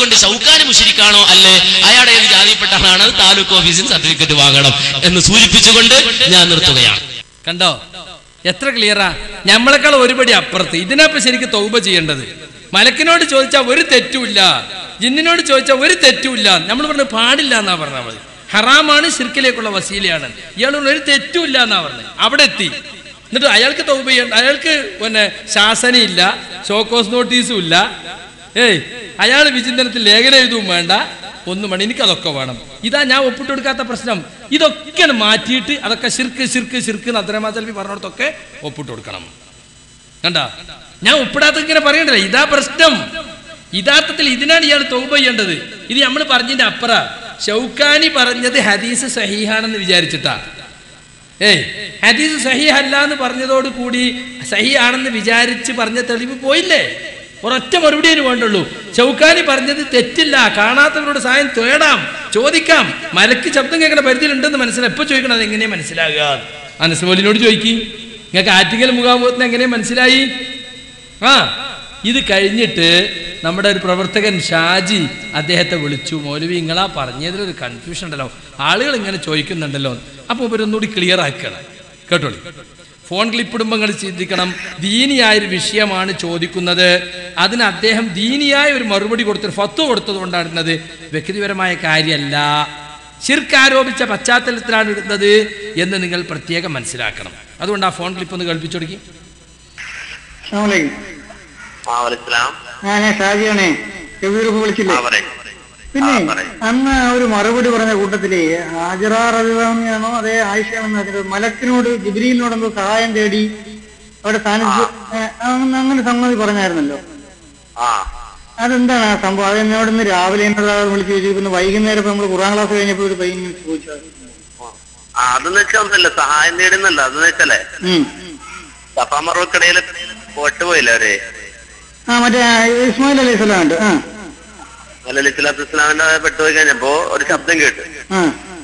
അതുകൊണ്ട് ഷൗക്കാന് മുഷിരിക്കാണോ അല്ലേ അയാളുടെ ഏത് ജാതിപ്പെട്ടതാണ് അത് താലൂക്ക് ഓഫീസിൽ സർട്ടിഫിക്കറ്റ് വാങ്ങണം എന്ന് സൂചിപ്പിച്ചുകൊണ്ട് ഞാൻ നിർത്തുകയാണ് കണ്ടോ എത്ര ക്ലിയറാ ഞമ്മളെക്കാൾ ഒരുപടി അപ്പുറത്ത് ഇതിനപ്പം ശരിക്കും തൗബ ചെയ്യേണ്ടത് മലക്കിനോട് ചോദിച്ചാൽ ഒരു തെറ്റുമില്ല ജിന്നിനോട് ചോദിച്ചാൽ ഒരു തെറ്റുമില്ല നമ്മൾ പറഞ്ഞു പാടില്ല എന്നാ പറഞ്ഞാൽ മതി ഹറാമാണ് ശിർക്കിലേക്കുള്ള വസീലയാണ് ഇയാൾ പറഞ്ഞു, ഒരു തെറ്റുമില്ല എന്നാ പറഞ്ഞത് അവിടെ എത്തി എന്നിട്ട് അയാൾക്ക് തൗബ ചെയ്യണ്ട അയാൾക്ക് പിന്നെ ശാസനയില്ല ഷോക്കോസ് നോട്ടീസും ഇല്ല ഏയ് അയാൾ വിചിന്തനത്തിൽ ലേഖനം എഴുതും വേണ്ട ഒന്നും വേണം എനിക്കതൊക്കെ വേണം ഇതാ ഞാൻ ഒപ്പിട്ട് കൊടുക്കാത്ത പ്രശ്നം ഇതൊക്കെ മാറ്റിയിട്ട് അതൊക്കെ ശിർക്ക് ശിർക്ക് ശിർക്ക് എന്ന് അത്രമാ ചെലപ്പി പറഞ്ഞിടത്തൊക്കെ ഒപ്പിട്ട് കൊടുക്കണം കണ്ട ഞാൻ ഒപ്പിടാത്ത ഇങ്ങനെ പറയണ്ടേ ഇതാ പ്രശ്നം യഥാർത്ഥത്തിൽ ഇതിനാണ് ഇയാൾ തൗബ ചെയ്യേണ്ടത് ഇത് നമ്മൾ പറഞ്ഞതിന്റെ അപ്പുറ ഷൗക്കാനി പറഞ്ഞത് ഹദീസ് സഹീഹാണെന്ന് വിചാരിച്ചിട്ടാ ഏയ് ഹദീസ് സഹി അല്ല എന്ന് പറഞ്ഞതോട് കൂടി സഹി ആണെന്ന് വിചാരിച്ച് പറഞ്ഞ തെളിവ് പോയില്ലേ ഒരൊറ്റ മറുപടിയെ വേണ്ടുള്ളൂ ചൗക്കാനി പറഞ്ഞത് തെറ്റില്ല കാണാത്തവരോട് സഹായം തേടാം ചോദിക്കാം മലക്ക് ശബ്ദം കേൾക്കുന്ന പരിധിയിലുണ്ടെന്ന് മനസ്സിലായി എപ്പോ ചോദിക്കണം അത് എങ്ങനെയാ മനസ്സിലാകുക അനസ്മോലിനോട് ചോദിക്കി നിങ്ങൾക്ക് ആറ്റിങ്ങൽ മുഖാമുഖത്തിന് എങ്ങനെ മനസ്സിലായി ആ ഇത് കഴിഞ്ഞിട്ട് നമ്മുടെ ഒരു പ്രവർത്തകൻ ഷാജി അദ്ദേഹത്തെ വിളിച്ചു മൗലവി ഇങ്ങളാ പറഞ്ഞതിലൊരു കൺഫ്യൂഷൻ ഉണ്ടല്ലോ ആളുകൾ ഇങ്ങനെ ചോദിക്കുന്നുണ്ടല്ലോ അപ്പോൾ ഇവരൊന്നുകൂടി ക്ലിയർ ആക്കണം കേട്ടോളി ഫോൺ ക്ലിപ്പിടുമ്പോൾ നിങ്ങൾ ചിന്തിക്കണം ദീനിയായൊരു വിഷയമാണ് ചോദിക്കുന്നത് അതിന് അദ്ദേഹം ദീനിയായ ഒരു മറുപടി കൊടുത്തൊരു ഫത്ത് കൊടുത്തത് കൊണ്ടാണ് വ്യക്തിപരമായ കാര്യമല്ല ശിർക്ക് ആരോപിച്ച പശ്ചാത്തലത്തിലാണ് ഇടുന്നത് എന്ന് നിങ്ങൾ പ്രത്യേകം മനസ്സിലാക്കണം അതുകൊണ്ട് ആ ഫോൺ ക്ലിപ്പ് ഒന്ന് കേൾപ്പിച്ചു കൊടുക്കി അസ്സലാമലൈക്കും ആ വലൈസ്ലാം ഞാനേ ഷാജിയാണേ ചെവിയൂർക്ക് വിളിച്ചില്ലേ ആ പറയും പിന്നെ ആ, പറയ്. അന്ന് ഒരു മറുപടി പറഞ്ഞ കൂട്ടത്തില് ഹാജറ റബിയാണോ അതേ ആയിഷയാണെന്ന് പറഞ്ഞത് മലക്കിനോട് ജിബ്രീലിനോട് എന്തോ സഹായം തേടി അവിടെ സ്ഥാനിച്ച് അങ്ങനെ അങ്ങനെ സംഗതി പറഞ്ഞായിരുന്നല്ലോ ആ അതെന്താണ് ആ സംഭവം അത് എന്നോട് ഇന്ന് രാവിലെ എന്നോട് ആൾ വിളിച്ച് ചോദിച്ചു പിന്നെ വൈകുന്നേരം ഇപ്പൊ നമ്മള് ഖുറാൻ ക്ലാസ് കഴിഞ്ഞപ്പോൾ ഒരു പയ്യൻ ചോദിച്ചത് ആ അതെന്ന് വെച്ചാൽ ഒന്നല്ല സഹായം നേടുന്നല്ല അതെന്ന് വെച്ചാലേ ഉം. സഫാമറോക്കിടയിൽ പോയില്ല അവര് ആ മറ്റേ ആ, ഇസ്മായിൽ അലൈഹി സ്വലാം ഉണ്ട് ആ ലലിസ്ലാത്തു ഇസ്ലാമിന്റെ പെട്ടുപോയി കഴിഞ്ഞപ്പോ ഒരു ശബ്ദം കേട്ടു ആ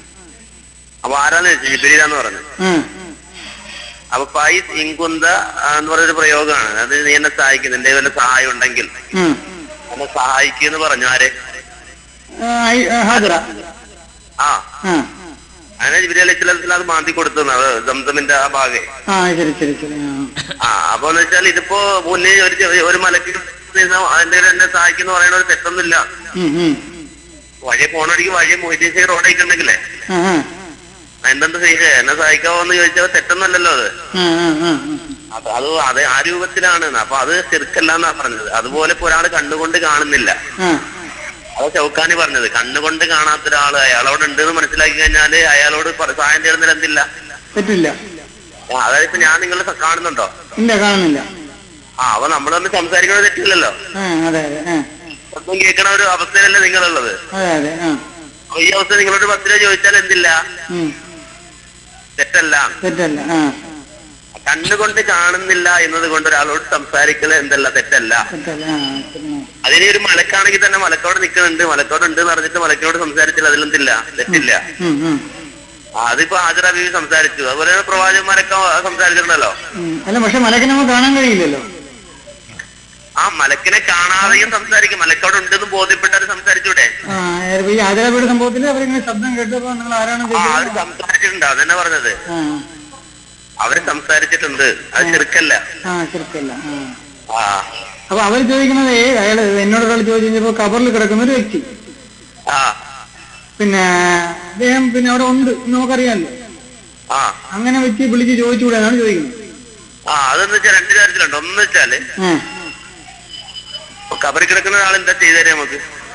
അപ്പൊ ആരാന്ന് വെച്ചു ജിബിരിലാന്ന് പറഞ്ഞു ആ അപ്പൊ പൈസ് ഇങ്കുന്ത എന്ന് പറഞ്ഞൊരു പ്രയോഗമാണ് അത് നീ എന്നെ സഹായിക്കുന്നു എന്റെ വല്ല സഹായം ഉണ്ടെങ്കിൽ ഉം. എന്നെ സഹായിക്കുന്നു പറഞ്ഞു ആരെ ആ, ഐ- ആ, ഹാജറ ആ ആ അങ്ങനെ ജിബിരി അലൈഹി സ്വലാത്തു അത് മാന്തി കൊടുത്തു സംസമിന്റെ ആ ഭാഗേ ആ ശരി ശരി ശരി ആ ആ അപ്പൊ എന്ന് വെച്ചാൽ ഇതിപ്പോ മുന്നേ ഒരു ചെ- ഒരു മലക്ക് അതിന്റെ എന്നെ സഹായിക്കുന്നു പറയുന്ന ഒരു തെറ്റൊന്നുമില്ല ഉം, ഉം. വഴിയെ പോണടിക്ക് വഴിയെ മൊയ്തീസ് റോഡൊക്കെ ഉണ്ടെങ്കിലേ ആ, ആ. എന്തെന്ത് ചെയ്യേ എന്നെ സഹായിക്കാവോ എന്ന് ചോദിച്ചാൽ തെറ്റൊന്നല്ലല്ലോ അത് ആ, ആ, ആ, അത് അത് അത് ആ രൂപത്തിലാണ് അപ്പൊ അത് ചെറുക്കല്ലാന്നാ പറഞ്ഞത് അതുപോലെ ഇപ്പൊ ഒരാൾ കണ്ണുകൊണ്ട് കാണുന്നില്ല ആ. അത് ചൗക്കാനി പറഞ്ഞത് കണ്ണുകൊണ്ട് കാണാത്ത ഒരാള് അയാളോട് ഉണ്ടെന്ന് മനസ്സിലാക്കി കഴിഞ്ഞാല് അയാളോട് പ- സഹായം തേടുന്നതിൽ എന്തില്ല തെറ്റില്ല ആ, അതായത് ഇപ്പൊ ഞാൻ നിങ്ങൾ കാണുന്നുണ്ടോ ഇല്ല കാണുന്നില്ല ആ അപ്പൊ നമ്മൾ തമ്മിൽ സംസാരിക്കുന്നത് തെറ്റില്ലല്ലോ ആ അതെ അതെ ആ ഒന്നും കേൾക്കണ ഒരു അവസ്ഥയിലല്ലേ നിങ്ങളുള്ളത് അതെ അതെ ആ അപ്പൊ ഈ അവസ്ഥ നിങ്ങളോട് പത്ത് രൂപ ചോദിച്ചാൽ എന്തില്ല ഉം. തെറ്റല്ല തെറ്റല്ല ആ കണ്ണുകൊണ്ട് കാണുന്നില്ല എന്നത് കൊണ്ട് ഒരാളോട് സംസാരിക്കൽ എന്തല്ല തെറ്റല്ല തെറ്റല്ല ആ ശരി. അതിന് ഒരു മലക്കാണെങ്കിൽ തന്നെ മലക്കോട് നിൽക്കുന്നുണ്ട് മലക്കോട് ഉണ്ട് എന്ന് പറഞ്ഞിട്ട് മലക്കോട് സംസാരിച്ചാൽ അതിലെന്തില്ല തെറ്റില്ല ഉം, ഉം. ആ, അതിപ്പോ ഹാജറ ബീവി സംസാരിച്ചു അതുപോലെ പ്രവാചകന്മാരൊക്കെ സംസാരിച്ചിട്ടുണ്ടല്ലോ ഉം. അല്ല പക്ഷെ മലക്ക് നമുക്ക് കാണാൻ കഴിയില്ലല്ലോ ആ മലക്കിനെ കാണാതെയും സംസാരിക്കും മലക്കോട് ഉണ്ടെന്ന് ബോധ്യപ്പെട്ടാൽ സംസാരിച്ചൂടെ ആ ഈ ആചാരപീഠ സംഭവത്തിൽ അവരിങ്ങനെ ശബ്ദം കേട്ടപ്പോ നിങ്ങൾ ആരാണ് ആ അവര് ചോദിച്ചത് സംസാരിച്ചിട്ടുണ്ട് അതന്നെ പറഞ്ഞത് ആ അവര് സംസാരിച്ചിട്ടുണ്ട് അത് ചെറുക്കല്ല ആ ശരിക്കല്ല ആ ആ അപ്പൊ അവർ ചോദിക്കുന്നത് അയാള് എന്നോട് ഒരാൾ ചോദിച്ചപ്പോ കബറിൽ കിടക്കുന്ന ഒരു വ്യക്തി ആ പിന്നെ അദ്ദേഹം പിന്നെ അവിടെ ഉണ്ട് എന്ന് നമുക്കറിയാമല്ലോ ആ അങ്ങനെ വെച്ച് വിളിച്ച് ചോദിച്ചുകൂടെ എന്നാണ് ചോദിക്കുന്നത് ആ അതെന്ന് വെച്ചാൽ രണ്ട് തരത്തിലുണ്ട് ഒന്ന് വെച്ചാല് ആ ഇപ്പൊ കബറി കിടക്കുന്ന ആൾ എന്താ ചെയ്തേരെ നമുക്ക്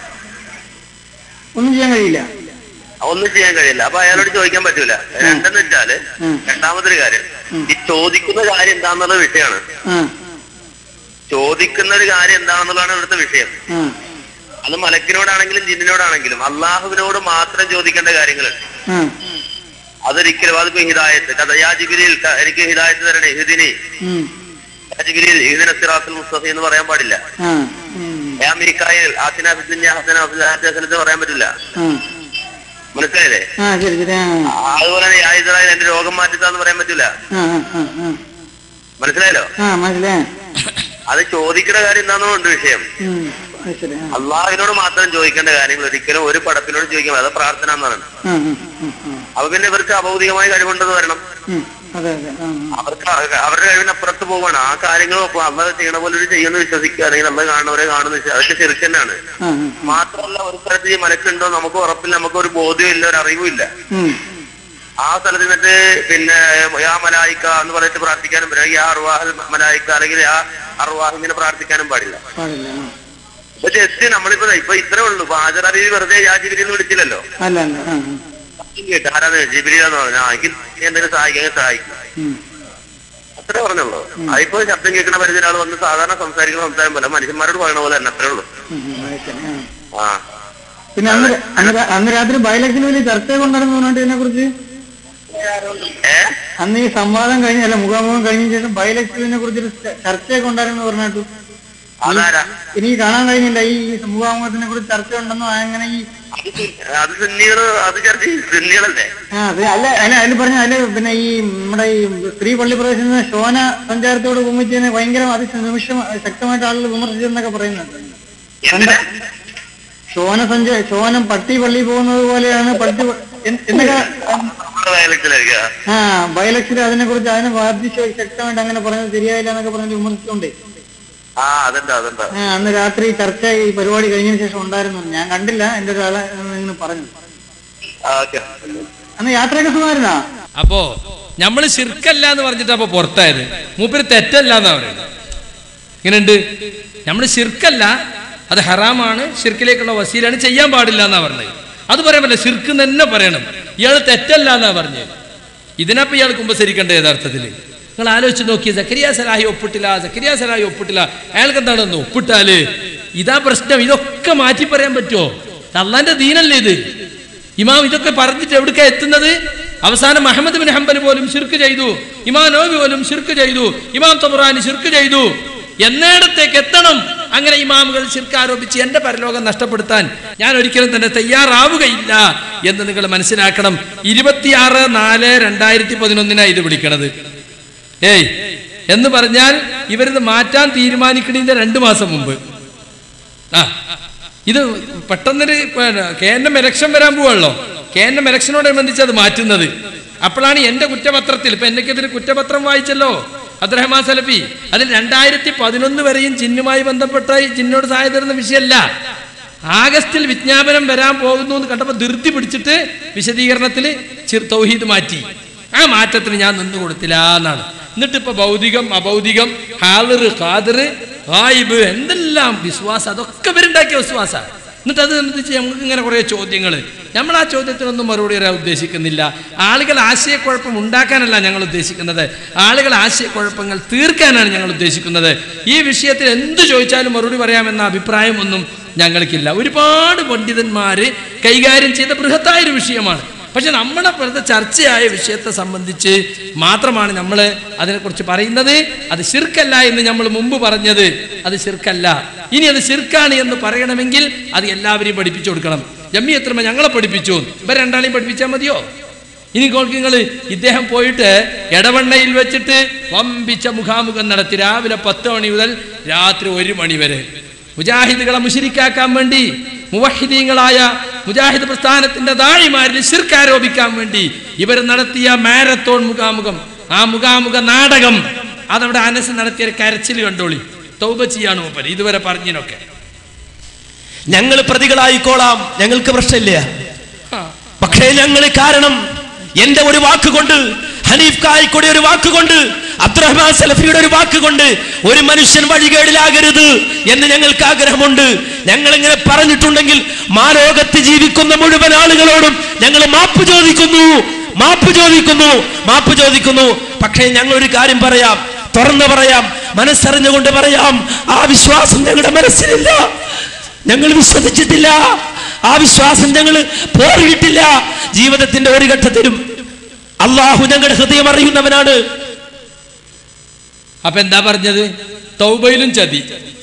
ഒന്നും ചെയ്യാൻ കഴിയില്ല ഒന്നും ചെയ്യാൻ കഴിയില്ല അപ്പൊ അയാളോട് ചോദിക്കാൻ പറ്റൂല രണ്ടെന്ന് വെച്ചാല് ഉം. രണ്ടാമതൊരു കാര്യം ഈ ചോദിക്കുന്ന കാര്യം എന്താന്നുള്ള വിഷയമാണ് ആ ചോദിക്കുന്ന ഒരു കാര്യം എന്താണെന്നുള്ളതാണ് ഇവിടുത്തെ വിഷയം ആ അത് മലക്കിനോടാണെങ്കിലും ജിന്നിനോടാണെങ്കിലും അള്ളാഹുവിനോട് മാത്രം ചോദിക്കേണ്ട കാര്യങ്ങളുണ്ട് ആ അതൊരിക്കലും അതിപ്പോ ഹിദായത്ത് കഥ യാ ജിബിരിയിൽ ക- എനിക്ക് ഹിദായത്ത് തരണേ ഹിദിനി ഉം യാ ജിബിരിയിൽ ഹിദിന സിറാത്തുൽ മുസ്തഫി എന്ന് പറയാൻ പാടില്ല ആ ഉം യാ മീക്കായിൽ ആസിന ഫിദ്ദുന്യ ഹസന ഫിൽ ആഖിറത്തി ഹസനത്ത് പറയാൻ പറ്റില്ല ആ മനസ്സിലായില്ലേ ആ ശരി ശരി ആ ആ, അതുപോലെ തന്നെ യാ ഇസ്രായേൽ എന്റെ രോഗം മാറ്റിത്താന്ന് പറയാൻ പറ്റില്ല ആ ആ ആ ആ മനസ്സിലായല്ലോ ആ മനസ്സിലായി അത് ചോദിക്കുന്ന കാര്യം എന്താണെന്നുണ്ട് വിഷയം ഉം. അത് ശരി ആ അള്ളാഹിനോട് മാത്രം ചോദിക്കേണ്ട കാര്യങ്ങൾ ഒരിക്കലും ഒരു പടപ്പിനോട് ചോദിക്കാൻ അത് പ്രാർത്ഥന എന്ന് പറയുന്നത് ആ, ഉം, ഉം, ഉം. അപ്പൊ പിന്നെ ഇവർക്ക് അഭൗതികമായ കഴിവുണ്ടെന്ന് വരണം ഉം, അതെ അതെ ആ, ആ. അവർക്ക് അ- അവരുടെ കഴിവിനപ്പുറത്ത് പോവാണ് ആ കാര്യങ്ങൾ അമ്മ ചെയ്യണ പോലെ ഒരു ചെയ്യുന്ന വിശ്വസിക്കുക അല്ലെങ്കിൽ നമ്മൾ കാണുന്നവരെ കാണുന്ന വിശ്വ- അതൊക്കെ ചെറുക്കനാണ് ആ, ഉം, മാത്രമല്ല ഒരു സ്ഥലത്ത് ഈ മലക്കുണ്ടോ നമുക്ക് ഉറപ്പില്ല നമുക്ക് ഒരു ബോധ്യവും ഇല്ല ഒരു അറിവും ഇല്ല ഉം. ആ സ്ഥലത്ത് നിന്നിട്ട് പിന്നെ യാ മലായിക്ക എന്ന് പറഞ്ഞിട്ട് പ്രാർത്ഥിക്കാനും പറ്റില്ല യാ അർവാഹ് മലായിക്ക അല്ലെങ്കിൽ യാ അർവാഹ് ഇങ്ങനെ പ്രാർത്ഥിക്കാനും പാടില്ല പാടില്ല ആ. ഇപ്പൊ ജസ്റ്റ് നമ്മളിപ്പോ ഇപ്പൊ ഇത്രേ ഉള്ളൂ ഇപ്പൊ ഹാജറബി വെറുതെ യാ ജിബിരി എന്ന് വിളിച്ചില്ലല്ലോ അല്ല അല്ല ആ, ആ. കേട്ട് ആരാണ് ജിബിരി എന്ന് പറഞ്ഞു ആ എനിക്ക് എന്തെങ്കിലും സഹായിക്കാൻ സഹായിക്കും ഉം. അത്രേ പറഞ്ഞുള്ളൂ അതിപ്പോ ശബ്ദം കേൾക്കുന്ന പരിധി ഒരാൾ വന്ന് സാധാരണ സംസാരിക്കുന്ന സംസാരം പോലെ മനുഷ്യന്മാരോട് പറയണ പോലെ തന്നെ അത്രേ ഉള്ളൂ ഉം, ഉം, അത് ശരി ആ. ആ പിന്നെ അന്ന് ര- അന്ന് രാ- അന്ന് രാത്രി ബയലക്ഷന് വലിയ ചർച്ച കൊണ്ടായിരുന്നു പറഞ്ഞിട്ട് ഇതിനെ കുറിച്ച് ഏ അന്ന് ഈ സംവാദം കഴിഞ്ഞ അല്ല മുഖാമുഖം കഴിഞ്ഞ ശേഷം ബയലക്ഷനെ കുറിച്ചൊരു ച- ചർച്ചയൊക്കെ ഉണ്ടായിരുന്നു പറഞ്ഞിട്ടു അതാരാ ഇനി കാണാൻ കഴിഞ്ഞില്ല ഈ മുഖാമുഖത്തിനെ കുറിച്ച് ചർച്ച ഉണ്ടെന്നോ അങ്ങനെ ഈ അത് സു- അത് സുന്നികള് അത് ചർച്ച ചെയ്യും. സുന്നികളല്ലേ ആ അത് അല്ല അല്ല അതിൽ പറഞ്ഞ അതില് പിന്നെ ഈ നമ്മുടെ ഈ സ്ത്രീ പള്ളി പ്രവേശന ശോന സഞ്ചാരത്തോട് ഉപമിച്ചതിനെ ഭയങ്കര അതിനിമിഷം ശക്തമായിട്ട് ആളുകൾ വിമർശിച്ചെന്നൊക്കെ പറയുന്നുണ്ട് എന്തിനാ ശോന സഞ്ച ശോനം പട്ടി പള്ളി പോകുന്നത് പോലെയാണ് പട്ടി പ- എൻ- എന്നൊക്കെ നമ്മുടെ വയലക്ഷനായിരിക്കുക ആ ബയലക്ഷൻ അതിനെ കുറിച്ച് അതിനെ ബാധിച്ച് ശക്തമായിട്ട് അങ്ങനെ പറഞ്ഞത് ശരിയായില്ല എന്നൊക്കെ പറഞ്ഞ് വിമർശിച്ചുകൊണ്ടേ ആ അതുണ്ട് അതുണ്ട് ആ അന്ന് രാത്രി ചർച്ച ഈ പരിപാടി കഴിഞ്ഞതിന് ശേഷം ഉണ്ടായിരുന്നു ഞാൻ കണ്ടില്ല എന്റെ ഒരാളെ ഇങ്ങനെ പറഞ്ഞു ആ, ഓക്കെ അന്ന് യാത്രയൊക്കെ സുഖമായിരുന്നാ അപ്പോ നമ്മള് ശിർക്കല്ല എന്ന് പറഞ്ഞിട്ട് അപ്പൊ പുറത്തായത് മൂപ്പര് തെറ്റല്ല എന്നാ പറയുന്നത് ഇങ്ങനെയുണ്ട് നമ്മള് ശിർക്കല്ല അത് ഹറാമാണ് ഷിർക്കിലേക്കുള്ള വസീലാണ് ചെയ്യാൻ പാടില്ല എന്നാ പറഞ്ഞത് അത് പറയാൻ പറ്റില്ല ഷിർക്ക് തന്നെ പറയണം ഇയാൾ തെറ്റല്ല എന്നാ പറഞ്ഞത് ഇതിനപ്പം ഇയാൾ കുമ്പസരിക്കേണ്ട യഥാർത്ഥത്തില് നിങ്ങൾ ആലോചിച്ച് നോക്കി സക്കരിയ സലാഹി ഒപ്പിട്ടില്ല സക്കരിയ സലാഹി ഒപ്പിട്ടില്ല അയാൾക്ക് എന്താണെന്ന് ഒപ്പിട്ടാല് ഇതാ പ്രശ്നം ഇതൊക്കെ മാറ്റി പറയാൻ പറ്റുമോ അള്ളാന്റെ ദീനല്ലേ ഇത് ഇമാം ഇതൊക്കെ പറഞ്ഞിട്ട് എവിടേക്കാ എത്തുന്നത് അവസാനം മുഹമ്മദ് ബിൻ ഹംബൽ പോലും ശിർക്ക് ചെയ്തു ഇമാം നോബി പോലും ശിർക്ക് ചെയ്തു ഇമാം തബുറാനി ശിർക്ക് ചെയ്തു എന്നിടത്തേക്ക് എത്തണം അങ്ങനെ ഇമാമുകൾ ശിർക്ക് ആരോപിച്ച് എന്റെ പരലോകം നഷ്ടപ്പെടുത്താൻ ഞാൻ ഒരിക്കലും തന്നെ തയ്യാറാവുകയില്ല എന്ന് നിങ്ങൾ മനസ്സിലാക്കണം ഇരുപത്തിയാറ് നാല് രണ്ടായിരത്തി പതിനൊന്നിനാണ് ഇത് വിളിക്കണത് ഏയ് എന്ന് പറഞ്ഞാൽ ഇവരിത് മാറ്റാൻ തീരുമാനിക്കണതിന്റെ രണ്ടു മാസം മുമ്പ് ആ ഇത് പെട്ടെന്നൊരു പിന്നെ കെ എൻ എം ഇലക്ഷൻ വരാൻ പോവാണല്ലോ കെ എൻ എം ഇലക്ഷനോടനുബന്ധിച്ച് അത് മാറ്റുന്നത് അപ്പോഴാണ് എന്റെ കുറ്റപത്രത്തിൽ ഇപ്പൊ എനിക്കെതിരെ കുറ്റപത്രം വായിച്ചല്ലോ അബ്ദുറഹ്മാൻ സലഫി അതിൽ രണ്ടായിരത്തി പതിനൊന്ന് വരെയും ജിന്നുമായി ബന്ധപ്പെട്ട ഈ ജിന്നോട് സഹായം തരുന്ന വിഷയമല്ല ആഗസ്റ്റിൽ വിജ്ഞാപനം വരാൻ പോകുന്നു എന്ന് കണ്ടപ്പോൾ ധൃതി പിടിച്ചിട്ട് വിശദീകരണത്തിൽ ചിർ- തൗഹീദ് മാറ്റി ആ മാറ്റത്തിന് ഞാൻ നിന്ന് കൊടുത്തില്ല എന്നാണ് എന്നിട്ട് ഇപ്പൊ ഭൗതികം അഭൗതികം ഹാളിർ ഖാദിർ ഗായിബ് എന്തെല്ലാം വിശ്വാസം അതൊക്കെ ഇവരുണ്ടാക്കിയ വിശ്വാസമാണ് എന്നിട്ട് അത് സംബന്ധിച്ച് നമുക്ക് ഇങ്ങനെ കുറേ ചോദ്യങ്ങൾ നമ്മൾ ആ ചോദ്യത്തിനൊന്നും മറുപടി പറയാൻ ഉദ്ദേശിക്കുന്നില്ല ആളുകൾ ആശയക്കുഴപ്പം ഉണ്ടാക്കാനല്ല ഞങ്ങൾ ഉദ്ദേശിക്കുന്നത് ആളുകൾ ആശയക്കുഴപ്പങ്ങൾ തീർക്കാനാണ് ഞങ്ങൾ ഉദ്ദേശിക്കുന്നത് ഈ വിഷയത്തിൽ എന്ത് ചോദിച്ചാലും മറുപടി പറയാമെന്ന അഭിപ്രായമൊന്നും ഞങ്ങൾക്കില്ല ഒരുപാട് പണ്ഡിതന്മാര് കൈകാര്യം ചെയ്ത ബൃഹത്തായൊരു വിഷയമാണ് പക്ഷെ നമ്മുടെ വെറുതെ ചർച്ചയായ വിഷയത്തെ സംബന്ധിച്ച് മാത്രമാണ് നമ്മൾ അതിനെക്കുറിച്ച് പറയുന്നത് അത് ശിർക്കല്ല എന്ന് നമ്മൾ മുമ്പ് പറഞ്ഞത് അത് ശിർക്കല്ല ഇനി അത് ശിർക്കാണ് എന്ന് പറയണമെങ്കിൽ അത് എല്ലാവരെയും പഠിപ്പിച്ചു കൊടുക്കണം ജമ്മി എത്രമ ഞങ്ങളെ പഠിപ്പിച്ചു ഇവർ രണ്ടാളെയും പഠിപ്പിച്ചാൽ മതിയോ ഇനി നിങ്ങൾ ഇദ്ദേഹം പോയിട്ട് എടവണ്ണയിൽ വെച്ചിട്ട് വമ്പിച്ച മുഖാമുഖം നടത്തി രാവിലെ പത്ത് മണി മുതൽ രാത്രി ഒരു മണി വരെ മുജാഹിദുകളെ മുഷിരിക്കാക്കാൻ വേണ്ടി മുവഹിദീങ്ങളായ മുജാഹിദ് പ്രസ്ഥാനത്തിന്റെ ദാഴിമാരിൽ ശിർക്ക് ആരോപിക്കാൻ വേണ്ടി ഇവർ നടത്തിയ മാരത്തോൺ മുഖാമുഖം ആ മുഖാമുഖ നാടകം അതവിടെ അനസ് നടത്തിയ ഒരു കരച്ചിൽ കണ്ടോളി തൗബ ചെയ്യാണ് മൂപ്പര് ഇതുവരെ പറഞ്ഞതിനൊക്കെ ഞങ്ങൾ പ്രതികളായിക്കോളാം ഞങ്ങൾക്ക് പ്രശ്നമില്ല പക്ഷേ ഞങ്ങൾ കാരണം എന്റെ ഒരു വാക്കുകൊണ്ട് ഹനീഫ് കായ്ക്കൊടി ഒരു വാക്കുകൊണ്ട് അബ്ദുറഹ്മാൻ സലഫിയുടെ ഒരു വാക്കുകൊണ്ട് ഒരു മനുഷ്യൻ വഴികേടിലാകരുത് എന്ന് ഞങ്ങൾക്ക് ആഗ്രഹമുണ്ട് ഞങ്ങൾ ഇങ്ങനെ പറഞ്ഞിട്ടുണ്ടെങ്കിൽ മാലോകത്ത് ജീവിക്കുന്ന മുഴുവൻ ആളുകളോടും ഞങ്ങൾ മാപ്പ് ചോദിക്കുന്നു മാപ്പ് ചോദിക്കുന്നു മാപ്പ് ചോദിക്കുന്നു പക്ഷേ ഞങ്ങൾ ഒരു കാര്യം പറയാം തുറന്നു പറയാം മനസ്സറിഞ്ഞുകൊണ്ട് പറയാം ആ വിശ്വാസം ഞങ്ങളുടെ മനസ്സിലില്ല ഞങ്ങൾ വിശ്വസിച്ചിട്ടില്ല ആ വിശ്വാസം ഞങ്ങൾ പോറിയിട്ടില്ല ജീവിതത്തിന്റെ ഒരു ഘട്ടത്തിലും അള്ളാഹു ഞങ്ങളുടെ ഹൃദയം അറിയുന്നവനാണ് അപ്പൊ എന്താ പറഞ്ഞത് തൗബയിലും ചതി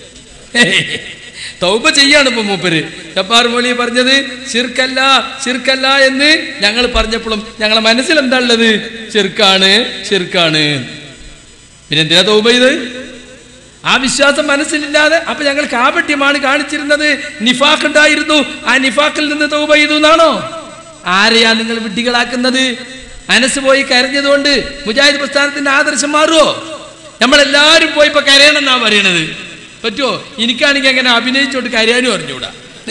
തൗബ ചെയ്യാണ് ഇപ്പൊ മൂപ്പര് ജപ്പാർ മൊഴി പറഞ്ഞത് ശിർക്കല്ല ശിർക്കല്ല എന്ന് ഞങ്ങൾ പറഞ്ഞപ്പോഴും ഞങ്ങളെ മനസ്സിൽ എന്താ ഉള്ളത് ശിർക്കാണ് ശിർക്കാണ് പിന്നെ എന്തിനാ തൗബ ചെയ്ത് ആ വിശ്വാസം മനസ്സിലില്ലാതെ അപ്പൊ ഞങ്ങൾ കാപട്യമാണ് കാണിച്ചിരുന്നത് നിഫാഖ് ഉണ്ടായിരുന്നു ആ നിഫാഖിൽ നിന്ന് തൗബ ചെയ്തു എന്നാണോ ആരെയാ നിങ്ങൾ വിഡ്ഢികളാക്കുന്നത് അനസ് പോയി കരഞ്ഞതുകൊണ്ട് മുജാഹിദ് പ്രസ്ഥാനത്തിന്റെ ആദർശം മാറുമോ നമ്മളെല്ലാവരും പോയി ഇപ്പൊ കരയണം എന്നാ പറയണത് പറ്റുമോ എനിക്കാണെങ്കിൽ അങ്ങനെ അഭിനയിച്ചോണ്ട് കരയാനും അറിഞ്ഞൂടാ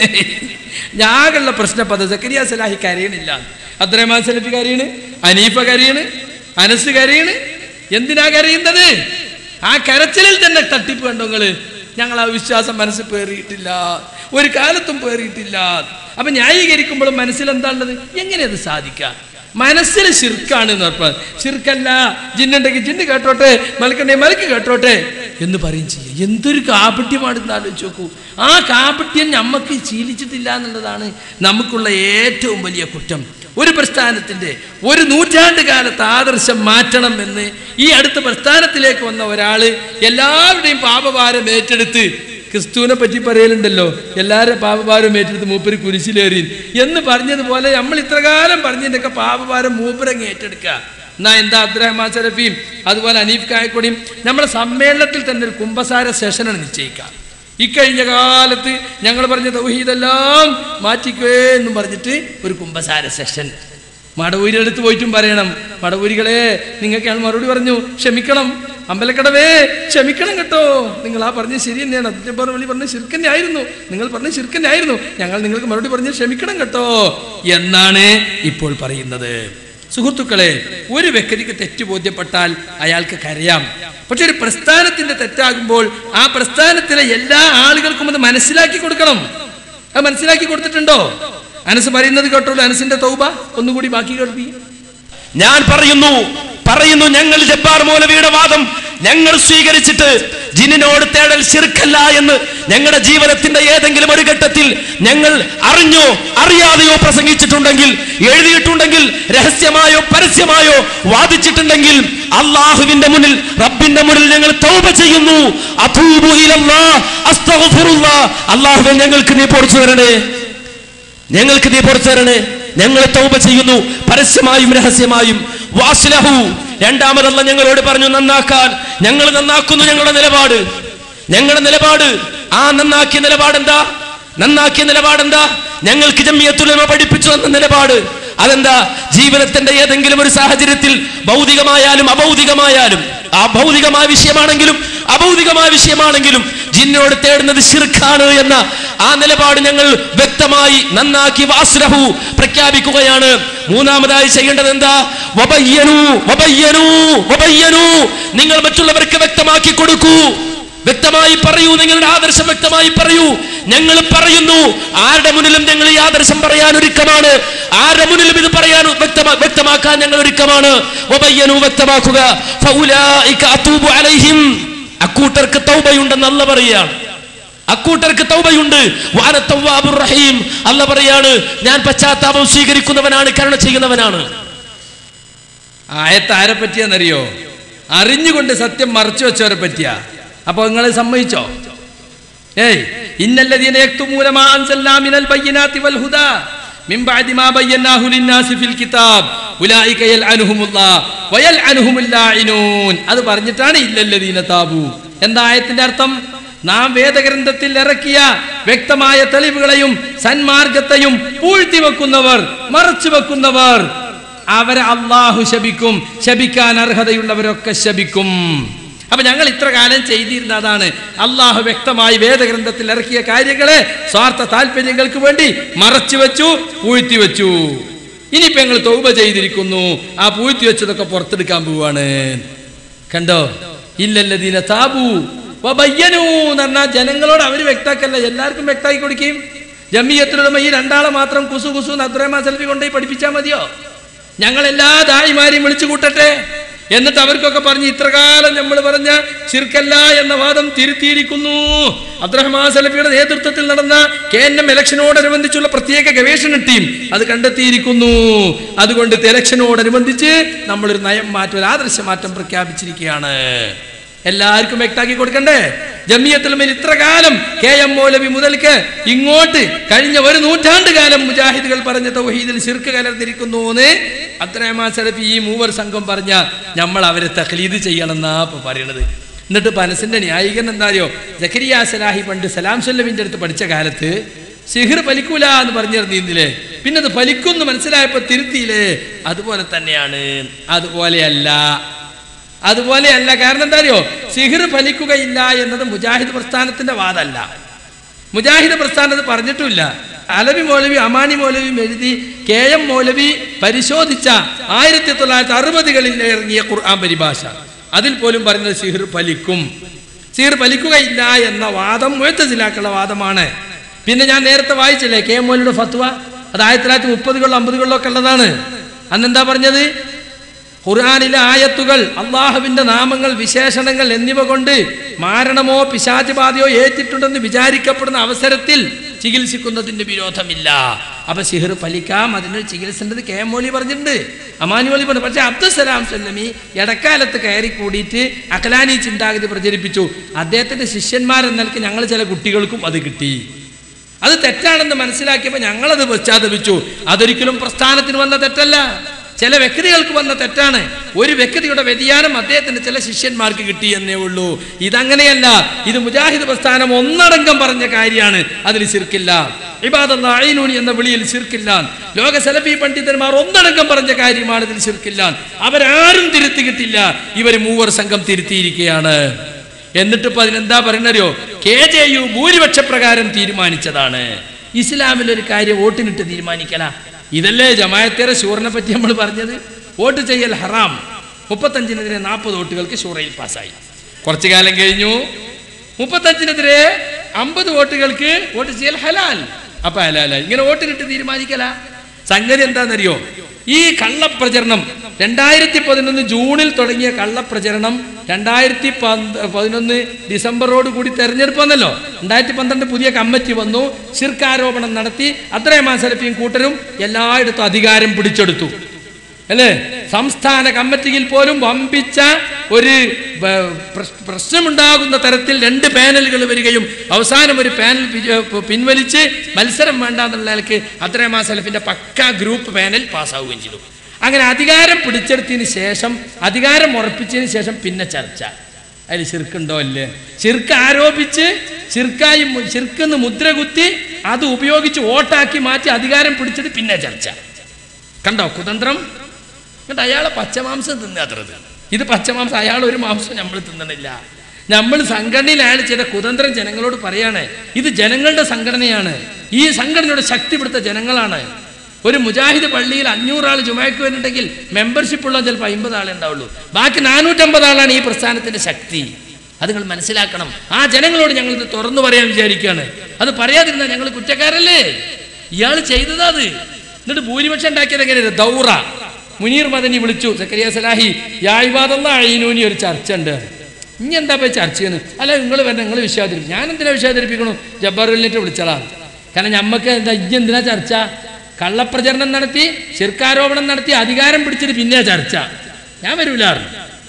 ഞാകുള്ള പ്രശ്നം പദ സക്കരിയ സലാഹി കരയണില്ല അബ്ദുറഹ്മാൻ സലഫി കരയണ് അനീഫ കരയണ് അനസ് കരയണ് എന്തിനാ കരയുന്നത് ആ കരച്ചിലിൽ തന്നെ തട്ടിപ്പ് കണ്ടോ നിങ്ങള് ഞങ്ങൾ ആ വിശ്വാസം മനസ്സിൽ പേറിയിട്ടില്ല ഒരു കാലത്തും പേറിയിട്ടില്ല അപ്പൊ ന്യായീകരിക്കുമ്പോഴും മനസ്സിൽ എന്താണുള്ളത് എങ്ങനെ അത് സാധിക്കാം മനസ്സിൽ ശിർക്കാണ് എന്ന് പറഞ്ഞാൽ ശിർക്കല്ല ജിന്നുണ്ടെങ്കിൽ ജിന്ന് കേട്ടോട്ടെ മലക്കുണ്ടെങ്കിൽ മലക്ക് കേട്ടോട്ടെ എന്ന് പറയും ചെയ്യും എന്തൊരു കാപട്യമാണെന്ന് ആലോചിച്ച് നോക്കൂ ആ കാപട്യം നമ്മക്ക് ശീലിച്ചിട്ടില്ല എന്നുള്ളതാണ് നമുക്കുള്ള ഏറ്റവും വലിയ കുറ്റം ഒരു പ്രസ്ഥാനത്തിന്റെ ഒരു നൂറ്റാണ്ട് കാലത്ത് ആദർശം മാറ്റണം എന്ന് ഈ അടുത്ത പ്രസ്ഥാനത്തിലേക്ക് വന്ന ഒരാള് എല്ലാവരുടെയും പാപഭാരം ഏറ്റെടുത്ത് ക്രിസ്തുവിനെ പറ്റി പറയലുണ്ടല്ലോ എല്ലാവരും പാപഭാരം ഏറ്റെടുത്ത് മൂപ്പര് കുരിശിലേറി എന്ന് പറഞ്ഞതുപോലെ നമ്മൾ ഇത്രകാലം പറഞ്ഞതിൻ്റെയൊക്കെ പാപഭാരം മൂപ്പരങ്ങ് ഏറ്റെടുക്കുക എന്നാ എന്താ അബ്ദുറഹ്മാൻ സലഫിയും അതുപോലെ അനീഫ് കായക്കൊടിയും നമ്മുടെ സമ്മേളനത്തിൽ തന്നെ ഒരു കുംഭസാര സെഷനാണ് നിശ്ചയിക്കുക ഇക്കഴിഞ്ഞ കാലത്ത് ഞങ്ങൾ പറഞ്ഞ തൗഹീദെല്ലാം മാറ്റിക്കേ എന്നും പറഞ്ഞിട്ട് ഒരു കുംഭസാര സെഷൻ മടവൂരി അടുത്ത് പോയിട്ടും പറയണം മടവൂരികളെ നിങ്ങൾക്ക് ഞാൻ മറുപടി പറഞ്ഞു ക്ഷമിക്കണം അമ്പലക്കടവേ ക്ഷമിക്കണം കേട്ടോ നിങ്ങൾ ആ പറഞ്ഞ ശരി തന്നെയാണ് അതിന്റെ മറുപടി പറഞ്ഞ ശിർക്കന്നെ ആയിരുന്നു നിങ്ങൾ പറഞ്ഞ ശിർക്കന്നെ ആയിരുന്നു ഞങ്ങൾ നിങ്ങൾക്ക് മറുപടി പറഞ്ഞ് ക്ഷമിക്കണം കേട്ടോ എന്നാണ് ഇപ്പോൾ പറയുന്നത് സുഹൃത്തുക്കളെ ഒരു വ്യക്തിക്ക് തെറ്റ് ബോധ്യപ്പെട്ടാൽ അയാൾക്ക് കരയാം പക്ഷെ ഒരു പ്രസ്ഥാനത്തിന്റെ തെറ്റാകുമ്പോൾ ആ പ്രസ്ഥാനത്തിലെ എല്ലാ ആളുകൾക്കും അത് മനസ്സിലാക്കി കൊടുക്കണം അത് മനസ്സിലാക്കി കൊടുത്തിട്ടുണ്ടോ അനസ് പറയുന്നത് കേട്ടോളൂ അനസിന്റെ തൗബ ഒന്നുകൂടി ബാക്കി കേൾപ്പി ഞാൻ പറയുന്നു പറയുന്നു ഞങ്ങൾ ജബ്ബാർ മൗലവിയുടെ വാദം ഞങ്ങൾ സ്വീകരിച്ചിട്ട് ജിന്നിനോട് തേടൽ ശിർക്കല്ല എന്ന് ഞങ്ങളുടെ ജീവിതത്തിന്റെ ഏതെങ്കിലും ഒരു ഘട്ടത്തിൽ ഞങ്ങൾ അറിഞ്ഞോ അറിയാതെയോ പ്രസംഗിച്ചിട്ടുണ്ടെങ്കിൽ എഴുതിയിട്ടുണ്ടെങ്കിൽ രഹസ്യമായോ പരസ്യമായോ വാദിച്ചിട്ടുണ്ടെങ്കിൽ അള്ളാഹുവിന്റെ മുന്നിൽ റബ്ബിന്റെ മുന്നിൽ ഞങ്ങൾ തൗബ ചെയ്യുന്നു അഥൂബു ഇലല്ലാഹ്, അസ്തഗ്ഫിറുല്ലാഹ്. അള്ളാഹുവേ ഞങ്ങൾക്ക് നീ പൊറിച്ചു തരണേ ഞങ്ങൾക്ക് നീ പുറത്തു തരണേ ഞങ്ങൾ തൗബ ചെയ്യുന്നു പരസ്യമായും രഹസ്യമായും വാസ്ലഹു രണ്ടാമതല്ല ഞങ്ങളോട് പറഞ്ഞു നന്നാക്കാൻ ഞങ്ങൾ നന്നാക്കുന്നു ഞങ്ങളുടെ നിലപാട് ഞങ്ങളുടെ നിലപാട് ആ നന്നാക്കിയ നിലപാട് എന്താ നന്നാക്കിയ നിലപാട് എന്താ ഞങ്ങൾക്ക് ജമ്മിയത്തുലമ പഠിപ്പിച്ചു തന്ന നിലപാട് അതെന്താ ജീവിതത്തിന്റെ ഏതെങ്കിലും ഒരു സാഹചര്യത്തിൽ ഭൗതികമായാലും അഭൗതികമായാലും ആ ഭൗതികമായ വിഷയമാണെങ്കിലും അഭൗതികമായ വിഷയമാണെങ്കിലും ജിന്നോട് തേടുന്നത് ശിർഖാണ് എന്ന ആ നിലപാട് ഞങ്ങൾ വ്യക്തമായി നന്നാക്കി വാസ്ലഹു പ്രഖ്യാപിക്കുകയാണ് മൂന്നാമതായി ചെയ്യേണ്ടത് എന്താ വബയ്യനു വബയ്യനു വബയ്യനു നിങ്ങൾ മറ്റുള്ളവർക്ക് വ്യക്തമാക്കി കൊടുക്കൂ വ്യക്തമായി പറയൂ നിങ്ങളുടെ ആദർശം വ്യക്തമായി പറയൂ ഞങ്ങൾ പറയുന്നു ആരുടെ മുന്നിലും ഞങ്ങൾ ഈ ആദർശം പറയാൻ ഒരുക്കമാണ് ആരുടെ മുന്നിലും ഇത് പറയാൻ വ്യക്തമാ വ്യക്തമാക്കാൻ ഞങ്ങൾ ഒരുക്കമാണ് വബയ്യനു വ്യക്തമാക്കുക ഫൗലായിക അതൂബു അലൈഹിം അക്കൂട്ടർക്ക് തൗബയുണ്ടെന്ന് അല്ല പറയുകയാണ് അക്കൂട്ടർക്ക് തൗബയുണ്ട് വാന തവ്വാബുർ റഹീം അല്ല പറയാണ് ഞാൻ പശ്ചാത്താപം സ്വീകരിക്കുന്നവനാണ് കരുണ ചെയ്യുന്നവനാണ് ആയത്ത് ആരെ പറ്റിയാന്നറിയോ അറിഞ്ഞുകൊണ്ട് സത്യം മറച്ചു വെച്ചവരെ പറ്റിയാ അപ്പൊ നിങ്ങൾ സമ്മതിച്ചോ ഏയ് ഇന്നല്ലദീന യക്തുമൂന മാ അൻസൽനാ മിനൽ ബയ്യിനാതി വൽ ഹുദാ മിൻ ബഅദി മാ ബയ്യനാഹു ലിന്നാസി ഫിൽ കിതാബ് ഉലൈക യൽഅനുഹുമുല്ലാഹ് വയൽഅനുഹുമുൽ ലാഇനൂൻ അത് പറഞ്ഞിട്ടാണ് ഇല്ലല്ലദീന താബു എന്താ ആയത്തിന്റെ അർത്ഥം നാം വേദഗ്രന്ഥത്തിൽ ഇറക്കിയ വ്യക്തമായ തെളിവുകളെയും സന്മാർഗത്തെയും പൂഴ്ത്തി വെക്കുന്നവർ മറച്ചു വെക്കുന്നവർ അവരെ അള്ളാഹു ശപിക്കും ശപിക്കാൻ അർഹതയുള്ളവരൊക്കെ ശപിക്കും അപ്പൊ ഞങ്ങൾ ഇത്ര കാലം ചെയ്തിരുന്ന അതാണ് അള്ളാഹു വ്യക്തമായി വേദഗ്രന്ഥത്തിൽ ഇറക്കിയ കാര്യങ്ങളെ സ്വാർത്ഥ താല്പര്യങ്ങൾക്ക് വേണ്ടി മറച്ചു വെച്ചു പൂഴ്ത്തി വെച്ചു ഇനിയിപ്പോ ഞങ്ങൾ തൗബ ചെയ്തിരിക്കുന്നു ആ പൂഴ്ത്തി വെച്ചതൊക്കെ പുറത്തെടുക്കാൻ പോവാണ് കണ്ടോ ഇല്ലല്ലദീന താബു വബയ്യനൂ എന്ന് പറഞ്ഞാൽ ജനങ്ങളോട് അവർ വ്യക്താക്കല്ല എല്ലാവർക്കും വ്യക്താക്കി കൊടുക്കുകയും ജമ്മിയത്തിലുള്ള ഈ രണ്ടാളെ മാത്രം കുസു കുസു നദ്രമാ സെൽഫി കൊണ്ടുപോയി പഠിപ്പിച്ചാൽ മതിയോ ഞങ്ങൾ എല്ലാ ദായിമാരെയും വിളിച്ചു കൂട്ടട്ടെ എന്നിട്ട് അവർക്കൊക്കെ പറഞ്ഞ് ഇത്രകാലം നമ്മൾ പറഞ്ഞ ചിർക്കല്ല എന്ന വാദം തിരുത്തിയിരിക്കുന്നു അബ്ദുറഹ്മാൻ സലഫിയുടെ നേതൃത്വത്തിൽ നടന്ന കെ എൻ എം ഇലക്ഷനോടനുബന്ധിച്ചുള്ള പ്രത്യേക ഗവേഷണ ടീം അത് കണ്ടെത്തിയിരിക്കുന്നു അതുകൊണ്ട് ഇലക്ഷനോടനുബന്ധിച്ച് നമ്മളൊരു നയം മാറ്റം ഒരു ആദർശ മാറ്റം പ്രഖ്യാപിച്ചിരിക്കുകയാണ് എല്ലാവർക്കും വ്യക്താക്കി കൊടുക്കണ്ടേ ജമിയത്തിൽ മേൽ ഇത്ര കാലം കെ എം മൗലവി മുതൽക്ക് ഇങ്ങോട്ട് കഴിഞ്ഞ ഒരു നൂറ്റാണ്ട് കാലം മുജാഹിദുകൾ പറഞ്ഞ തൗഹീദിൽ ശിർക്ക് കലർന്നിരിക്കുന്നു എന്ന് അബ്ദുറഹ്മാൻ സലഫി ഈ മൂവർ സംഘം പറഞ്ഞ നമ്മൾ അവരെ തഖ്ലീദ് ചെയ്യണം എന്നാ ഇപ്പൊ പറയണത് എന്നിട്ട് പനസിന്റെ ന്യായീകരണം എന്താ അറിയോ ജക്കരിയ സലാഹി പണ്ട് സലാം സല്ലമിന്റെ അടുത്ത് പഠിച്ച കാലത്ത് സിഹിർ ഫലിക്കൂല എന്ന് പറഞ്ഞിരുന്നില്ലേ പിന്നെ അത് ഫലിക്കുമെന്ന് മനസ്സിലായപ്പോ തിരുത്തിയില്ലേ അതുപോലെ തന്നെയാണ് അതുപോലെയല്ല അതുപോലെയല്ല കാരണം എന്താ അറിയോ സിഹിർ ഫലിക്കുകയില്ല എന്നത് മുജാഹിദ് പ്രസ്ഥാനത്തിന്റെ വാദമല്ല മുജാഹിദ് പ്രസ്ഥാനത്ത് പറഞ്ഞിട്ടുമില്ല അലവി മൗലവി അമാനി മൗലവിയും എഴുതി കെ എം മൗലവി പരിശോധിച്ച ആയിരത്തി തൊള്ളായിരത്തി അറുപതുകളിൽ ഇറങ്ങിയ ഖുർആൻ പരിഭാഷ അതിൽ പോലും പറയുന്നത് സിഹിർ ഫലിക്കും സിഹിർ ഫലിക്കുകയില്ല എന്ന വാദം മുഴത്തസിലാക്കുള്ള വാദമാണ് പിന്നെ ഞാൻ നേരത്തെ വായിച്ചില്ലേ കെ എം മൗലിയുടെ ഫത്വ അത് ആയിരത്തി തൊള്ളായിരത്തി മുപ്പതുകളിലും അമ്പതുകളിലും ഒക്കെ ഉള്ളതാണ് അന്നെന്താ പറഞ്ഞത് ഖുർആാനിലെ ആയത്തുകൾ അള്ളാഹുവിന്റെ നാമങ്ങൾ വിശേഷണങ്ങൾ എന്നിവ കൊണ്ട് മാരണമോ പിശാചുബാധയോ ഏറ്റിട്ടുണ്ടെന്ന് വിചാരിക്കപ്പെടുന്ന അവസരത്തിൽ ചികിത്സിക്കുന്നതിന്റെ വിരോധമില്ല അപ്പൊ സിഹിർ ഫലിക്കാം അതിന് ചികിത്സേണ്ടത് കെ എം മോലി പറഞ്ഞിട്ടുണ്ട് അമാനി മോലി പറഞ്ഞു പക്ഷെ അബ്ദുസലാം സല്ലമി ഇടക്കാലത്ത് കയറി കൂടിയിട്ട് അഖലാനി ചിന്താഗതി പ്രചരിപ്പിച്ചു അദ്ദേഹത്തിന്റെ ശിഷ്യന്മാരെന്ന നിലയ്ക്ക് ഞങ്ങൾ ചില കുട്ടികൾക്കും അത് കിട്ടി അത് തെറ്റാണെന്ന് മനസ്സിലാക്കിയപ്പോൾ ഞങ്ങളത് പശ്ചാത്തപിച്ചു അതൊരിക്കലും പ്രസ്ഥാനത്തിന് വന്ന തെറ്റല്ല ചില വ്യക്തികൾക്ക് വന്ന തെറ്റാണ് ഒരു വ്യക്തിയുടെ വ്യതിയാനം അദ്ദേഹത്തിന്റെ ചില ശിഷ്യന്മാർക്ക് കിട്ടി എന്നേ ഉള്ളൂ ഇതങ്ങനെയല്ല ഇത് മുജാഹിദ് പ്രസ്ഥാനം ഒന്നടങ്കം പറഞ്ഞ കാര്യമാണ് അതിൽ ശിർക്കില്ല ഇബാദല്ല അയിനൂനി എന്ന വിളിയിൽ ശിർക്കില്ല ലോക സലഫി പണ്ഡിതന്മാർ ഒന്നടങ്കം പറഞ്ഞ കാര്യമാണ് ഇതിൽ ശിർക്കില്ല അവരാരും തിരുത്തി കിട്ടില്ല ഇവർ മൂവർ സംഘം തിരുത്തിയിരിക്കുകയാണ് എന്നിട്ട് ഇപ്പൊ അതിനെന്താ പറയുന്നറിയോ കെ ജെ യു ഭൂരിപക്ഷ പ്രകാരം തീരുമാനിച്ചതാണ് ഇസ്ലാമിൽ ഒരു കാര്യം വോട്ടിനിട്ട് തീരുമാനിക്കല ഇതല്ലേ ജമായത്തേറെ ഷൂറിനെ പറ്റി നമ്മൾ പറഞ്ഞത് വോട്ട് ചെയ്യൽ ഹറാം മുപ്പത്തഞ്ചിനെതിരെ നാൽപ്പത് വോട്ടുകൾക്ക് ഷൂറയിൽ പാസ്സായി കുറച്ചു കാലം കഴിഞ്ഞു മുപ്പത്തഞ്ചിനെതിരെ അമ്പത് വോട്ടുകൾക്ക് വോട്ട് ചെയ്യൽ ഹലാൽ അപ്പൊ ഹലാലായി ഇങ്ങനെ വോട്ടിനിട്ട് തീരുമാനിക്കല സംഗതി എന്താണെന്നറിയോ ഈ കള്ളപ്രചരണം രണ്ടായിരത്തി പതിനൊന്ന് ജൂണിൽ തുടങ്ങിയ കള്ളപ്രചരണം രണ്ടായിരത്തി പന്ത് പതിനൊന്ന് ഡിസംബറോട് കൂടി തെരഞ്ഞെടുപ്പ് വന്നല്ലോ രണ്ടായിരത്തി പന്ത്രണ്ട് പുതിയ കമ്മിറ്റി വന്നു ശിർക്കാരോപണം നടത്തി അത്രയും സലഫിയും കൂട്ടരും എല്ലായിടത്തും അധികാരം പിടിച്ചെടുത്തു അല്ലേ സംസ്ഥാന കമ്മിറ്റിയിൽ പോലും വമ്പിച്ച ഒരു ബ- പ്രശ്- പ്രശ്നമുണ്ടാകുന്ന തരത്തിൽ രണ്ട് പാനലുകൾ വരികയും അവസാനം ഒരു പാനൽ വിജ- പിൻവലിച്ച് മത്സരം വേണ്ട എന്നുള്ള നിലയ്ക്ക് അത്രേമാ സലഫിന്റെ പക്ക ഗ്രൂപ്പ് പാനൽ പാസ്സാവുകയും ചെയ്തു അങ്ങനെ അധികാരം പിടിച്ചെടുത്തതിന് ശേഷം അധികാരം ഉറപ്പിച്ചതിന് ശേഷം പിന്നെ ചർച്ച അതിൽ ശിർക്കുണ്ടോ അല്ലേ ശിർക്ക് ആരോപിച്ച് ശിർക്കായി മു- ശിർക്കെന്ന് മുദ്ര കുത്തി അത് ഉപയോഗിച്ച് വോട്ടാക്കി മാറ്റി അധികാരം പിടിച്ചത് പിന്നെ ചർച്ച കണ്ടോ കുതന്ത്രം എന്നിട്ട് അയാളെ പച്ചമാംസം തിന്നാത്തത് ഇത് പച്ചമാംസം അയാൾ ഒരു മാംസം നമ്മൾ തിന്നണില്ല നമ്മൾ സംഘടനയിൽ അയാൾ ചെയ്ത കുതന്ത്രം ജനങ്ങളോട് പറയാണ് ഇത് ജനങ്ങളുടെ സംഘടനയാണ് ഈ സംഘടനയുടെ ശക്തിപ്പെടുത്ത ജനങ്ങളാണ് ഒരു മുജാഹിദ് പള്ളിയിൽ അഞ്ഞൂറ് ആൾ ജുമാക്ക് വരുന്നുണ്ടെങ്കിൽ മെമ്പർഷിപ്പ് ഉള്ള ചിലപ്പോൾ അമ്പത് ആളെ ഉണ്ടാവുള്ളൂ ബാക്കി നാനൂറ്റമ്പത് ആളാണ് ഈ പ്രസ്ഥാനത്തിന്റെ ശക്തി അത് നിങ്ങൾ മനസ്സിലാക്കണം ആ ജനങ്ങളോട് ഞങ്ങൾ ഇത് തുറന്നു പറയാൻ വിചാരിക്കുകയാണ് അത് പറയാതിരുന്ന ഞങ്ങൾ കുറ്റക്കാരല്ലേ ഇയാൾ ചെയ്തതാ അത് എന്നിട്ട് ഭൂരിപക്ഷം ഉണ്ടാക്കിയത് എങ്ങനെയാണ് ദൗറ മുനീർ മദനി വിളിച്ചു സക്കരിയ സലാഹി യായ്വാദല്ല അഴിനൂനി ഒരു ചർച്ച ഉണ്ട് ഇനി എന്താ പോയി ചർച്ച ചെയ്യുന്നത് അല്ല നിങ്ങൾ വരണം നിങ്ങൾ വിശ്വാതിരിക്കും ഞാൻ എന്തിനാ വിശ്വാതിരിപ്പിക്കണു ജബ്ബാറുലിനെ വിളിച്ചതാണ് കാരണം ഞമ്മക്ക് എന്താ ഇനി എന്തിനാ ചർച്ച കള്ളപ്രചരണം നടത്തി ശിർക്കാരോപണം നടത്തി അധികാരം പിടിച്ചിട്ട് പിന്നെ ചർച്ച ഞാൻ വരൂലായിരുന്നു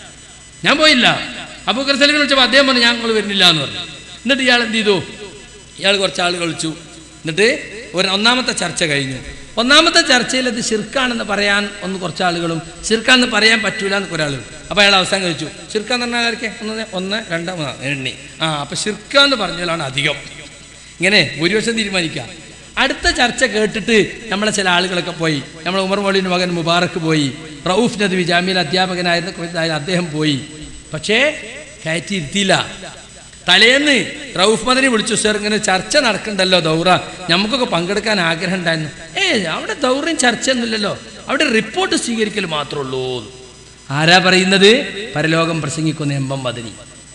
ഞാൻ പോയില്ല അബൂക്കർ സലീമിനെ വിളിച്ചപ്പോൾ അദ്ദേഹം പറഞ്ഞു ഞങ്ങൾ വരുന്നില്ല എന്ന് പറഞ്ഞു എന്നിട്ട് ഇയാൾ എന്ത് ചെയ്തു ഇയാൾ കുറച്ച് ആൾ കളിച്ചു എന്നിട്ട് ഒരു ഒന്നാമത്തെ ചർച്ച കഴിഞ്ഞു ഒന്നാമത്തെ ചർച്ചയിൽ അത് ശിർക്കാണെന്ന് പറയാൻ ഒന്ന് കുറച്ച് ആളുകളും ശിർക്കാന്ന് പറയാൻ പറ്റൂല എന്ന് ഒരാൾ അപ്പോൾ അയാൾ അവസാനം കഴിച്ചു ശിർക്കാന്ന് പറഞ്ഞാൽ ആരൊക്കെ ഒന്ന് ഒന്ന് രണ്ട് മൂന്ന് എണ്ണി ആ അപ്പോൾ ശിർക്കാന്ന് പറഞ്ഞാലാണ് അധികം ഇങ്ങനെ ഭൂരിപക്ഷം തീരുമാനിക്കുക അടുത്ത ചർച്ച കേട്ടിട്ട് നമ്മളെ ചില ആളുകളൊക്കെ പോയി നമ്മളെ ഉമർ മൗലിൻ്റെ മകൻ മുബാറക്ക് പോയി റൌഫ് നദ്വി ജാമ്യയിൽ അധ്യാപകനായിരുന്ന കുവൈത്തിലായ അദ്ദേഹം പോയി പക്ഷേ കയറ്റിയിരുത്തിയില്ല തലേന്ന് റൌഫ് മദനി വിളിച്ചു സാർ ഇങ്ങനെ ചർച്ച നടക്കണ്ടല്ലോ ദൗറ നമുക്കൊക്കെ പങ്കെടുക്കാൻ ആഗ്രഹം ഉണ്ടായിരുന്നു ഏ അവിടെ ദൗറയും ചർച്ചയൊന്നുമില്ലല്ലോ അവിടെ റിപ്പോർട്ട് സ്വീകരിക്കൽ മാത്രമേ ഉള്ളൂ ആരാ പറയുന്നത് പരലോകം പ്രസംഗിക്കുന്ന എമ്പം മദനി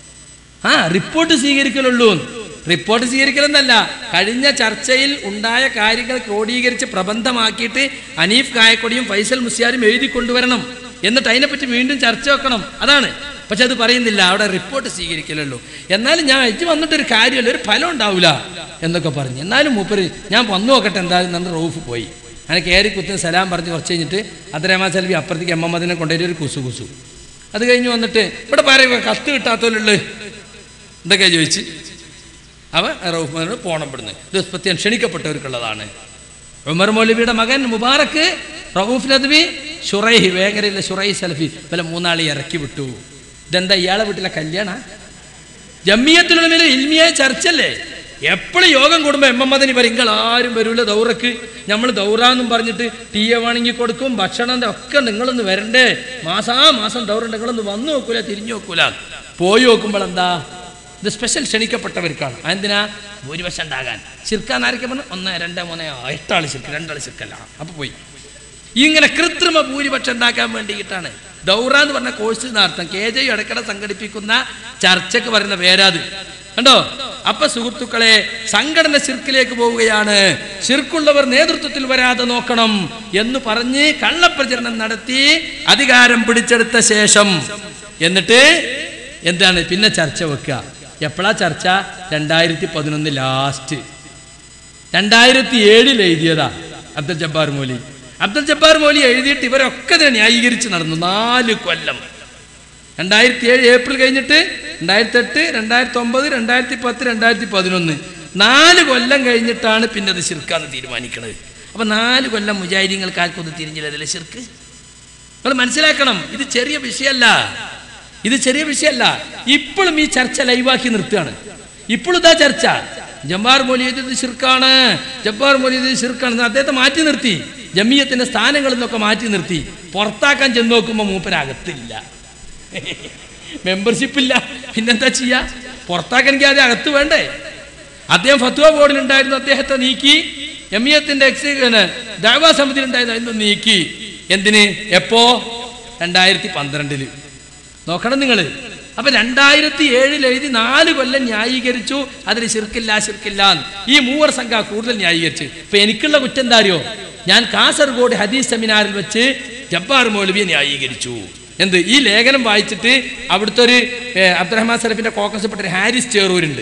ആ റിപ്പോർട്ട് സ്വീകരിക്കലുള്ളൂ റിപ്പോർട്ട് സ്വീകരിക്കലെന്നല്ല കഴിഞ്ഞ ചർച്ചയിൽ ഉണ്ടായ കാര്യങ്ങൾ ക്രോഡീകരിച്ച് പ്രബന്ധമാക്കിയിട്ട് അനീഫ് കായക്കൊടിയും ഫൈസൽ മുസ്യാരും എഴുതി കൊണ്ടുവരണം എന്നിട്ട് അതിനെപ്പറ്റി വീണ്ടും ചർച്ച വെക്കണം അതാണ് പക്ഷെ അത് പറയുന്നില്ല അവിടെ റിപ്പോർട്ട് സ്വീകരിക്കലുള്ളൂ എന്നാലും ഞാൻ എജ്ജ് വന്നിട്ടൊരു കാര്യമല്ല ഒരു ഫലം ഉണ്ടാവില്ല എന്നൊക്കെ പറഞ്ഞു എന്നാലും മൂപ്പര് ഞാൻ വന്നു നോക്കട്ടെ എന്തായാലും നല്ല റൂഫ് പോയി അങ്ങനെ കയറി കുത്തുന്ന സലാം പറഞ്ഞ് കുറച്ച് കഴിഞ്ഞിട്ട് അദ്രഹമാ സെൽവി അപ്പുറത്തേക്ക് എം എമ്മദിനെ കൊണ്ടുപോയി ഒരു കുസു കുസു അത് കഴിഞ്ഞ് വന്നിട്ട് ഇവിടെ പറയുക കത്ത് കിട്ടാത്തോലുള്ളു എന്തൊക്കെയാ ചോദിച്ച് അവ റൗഫ്മാനോട് പോണം ഇവിടുന്ന് ഇത് പ്രത്യേകം ക്ഷണിക്കപ്പെട്ടവർക്കുള്ളതാണ് ഉമർ മൗലവിയുടെ മകൻ മുബാറക്ക് റൌഫ് നദ്വി ഷുറൈഹി വേങ്ങരയിലെ ഷുറൈ സലഫി ഇവരെ മൂന്നാളി ഇറക്കി വിട്ടു ഇതെന്താ ഇയാളെ വീട്ടിലെ കല്യാണ ജമ്മിയത്തിലുള്ള ഇൽമിയായ ചർച്ചല്ലേ എപ്പോഴും യോഗം കൂടുമ്പോൾ എം എം മദനി പറയും നിങ്ങൾ ആരും വരൂല ദൗറക്ക് നമ്മൾ ദൗറാന്നും പറഞ്ഞിട്ട് ടീ എ വേണമെങ്കിൽ കൊടുക്കും ഭക്ഷണം ഒക്കെ നിങ്ങളൊന്ന് വരണ്ടേ മാസാ മാസം ദൗറുണ്ട് നിങ്ങളൊന്ന് വന്നു നോക്കൂല തിരിഞ്ഞു നോക്കൂല പോയി നോക്കുമ്പോൾ എന്താ ഇത് സ്പെഷ്യൽ ക്ഷണിക്കപ്പെട്ടവർക്കാണ് എന്തിനാ ഭൂരിപക്ഷം ഉണ്ടാകാൻ ശിർക്കാൻ ആരൊക്കെ പറഞ്ഞു ഒന്ന് രണ്ട് മൂന്ന് ആ, എട്ടാള് ശിർക്ക് രണ്ടാള് ശിർക്കല്ല അപ്പൊ പോയി ഇങ്ങനെ കൃത്രിമ ഭൂരിപക്ഷം ഉണ്ടാക്കാൻ വേണ്ടിയിട്ടാണ് ദൗറ എന്ന് പറഞ്ഞ കോഴ്സ് നടത്തം കെ ജെ ഇടയ്ക്കിടെ സംഘടിപ്പിക്കുന്ന ചർച്ചയ്ക്ക് പറയുന്ന പേരാത് കണ്ടോ അപ്പൊ സുഹൃത്തുക്കളെ സംഘടന ശിർക്കിലേക്ക് പോവുകയാണ് ശിർക്കുള്ളവർ നേതൃത്വത്തിൽ വരാതെ നോക്കണം എന്ന് പറഞ്ഞ് കള്ളപ്രചരണം നടത്തി അധികാരം പിടിച്ചെടുത്ത ശേഷം എന്നിട്ട് എന്താണ് പിന്നെ ചർച്ച വെക്കുക എപ്പോഴാ ചർച്ച രണ്ടായിരത്തി പതിനൊന്ന് ലാസ്റ്റ് രണ്ടായിരത്തി ഏഴിൽ എഴുതിയതാ അബ്ദുൽ ജബ്ബാർ മോലി അബ്ദുൽ ജബ്ബാർ മോലി എഴുതിയിട്ട് ഇവരൊക്കെ ഇതിനെ ന്യായീകരിച്ച് നടന്നു നാല് കൊല്ലം രണ്ടായിരത്തി ഏഴ് ഏപ്രിൽ കഴിഞ്ഞിട്ട് രണ്ടായിരത്തി എട്ട് രണ്ടായിരത്തി ഒമ്പത് രണ്ടായിരത്തി പത്ത് രണ്ടായിരത്തി പതിനൊന്ന് നാല് കൊല്ലം കഴിഞ്ഞിട്ടാണ് പിന്നെ അത് ശിർക്കാന്ന് തീരുമാനിക്കുന്നത് അപ്പൊ നാല് കൊല്ലം മുജാഹിദീങ്ങൾക്ക് ആർക്കൊന്നും തിരിഞ്ഞില്ല അതിലെ ശിർക്ക് നിങ്ങൾ മനസ്സിലാക്കണം ഇത് ചെറിയ വിഷയമല്ല ഇത് ചെറിയ വിഷയമല്ല ഇപ്പോഴും ഈ ചർച്ച ലൈവാക്കി നിർത്തുകയാണ് ഇപ്പോഴും ഇതാ ചർച്ച ജബ്ബാർ മൊലിയത് ഇത് ശിർക്കാണ് ജബ്ബാർ മൊലിയത് ഇത് ശിർക്കാണ് എന്ന് അദ്ദേഹത്തെ മാറ്റി നിർത്തി ജമിയത്തിന്റെ സ്ഥാനങ്ങളിൽ നിന്നൊക്കെ മാറ്റി നിർത്തി പുറത്താക്കാൻ ചെന്ന് നോക്കുമ്പോൾ മൂപ്പരകത്തില്ല മെമ്പർഷിപ്പ് ഇല്ല പിന്നെന്താ ചെയ്യാ പുറത്താക്കണമെങ്കിൽ ആദ്യം അകത്ത് വേണ്ടേ അദ്ദേഹം ഫത്വ ബോർഡിൽ ഉണ്ടായിരുന്നു അദ്ദേഹത്തെ നീക്കി എമിയത്തിന്റെ എക്സ് ദൈവാ സമിതിയിൽ ഉണ്ടായിരുന്നു അതിന് നീക്കി എന്തിന് എപ്പോ രണ്ടായിരത്തി പന്ത്രണ്ടില് നോക്കണം നിങ്ങൾ അപ്പൊ രണ്ടായിരത്തി ഏഴിൽ എഴുതി നാല് കൊല്ലം ന്യായീകരിച്ചു അതിന് ശിർക്കില്ല ശിർക്കില്ല എന്ന്. ഈ മൂവർ സംഘ കൂടുതൽ ന്യായീകരിച്ച് ഇപ്പൊ എനിക്കുള്ള കുറ്റം എന്താ അറിയോ ഞാൻ കാസർഗോഡ് ഹദീസ് സെമിനാറിൽ വെച്ച് ജബ്ബാർ മൗലവിയെ ന്യായീകരിച്ചു എന്ത് ഈ ലേഖനം വായിച്ചിട്ട് അവിടുത്തെ ഒരു ഏ, അബ്ദുറഹ്മാൻ സലഫിന്റെ കോക്കസിൽപ്പെട്ട ഒരു ഹാരിസ് ചേറൂരുണ്ട്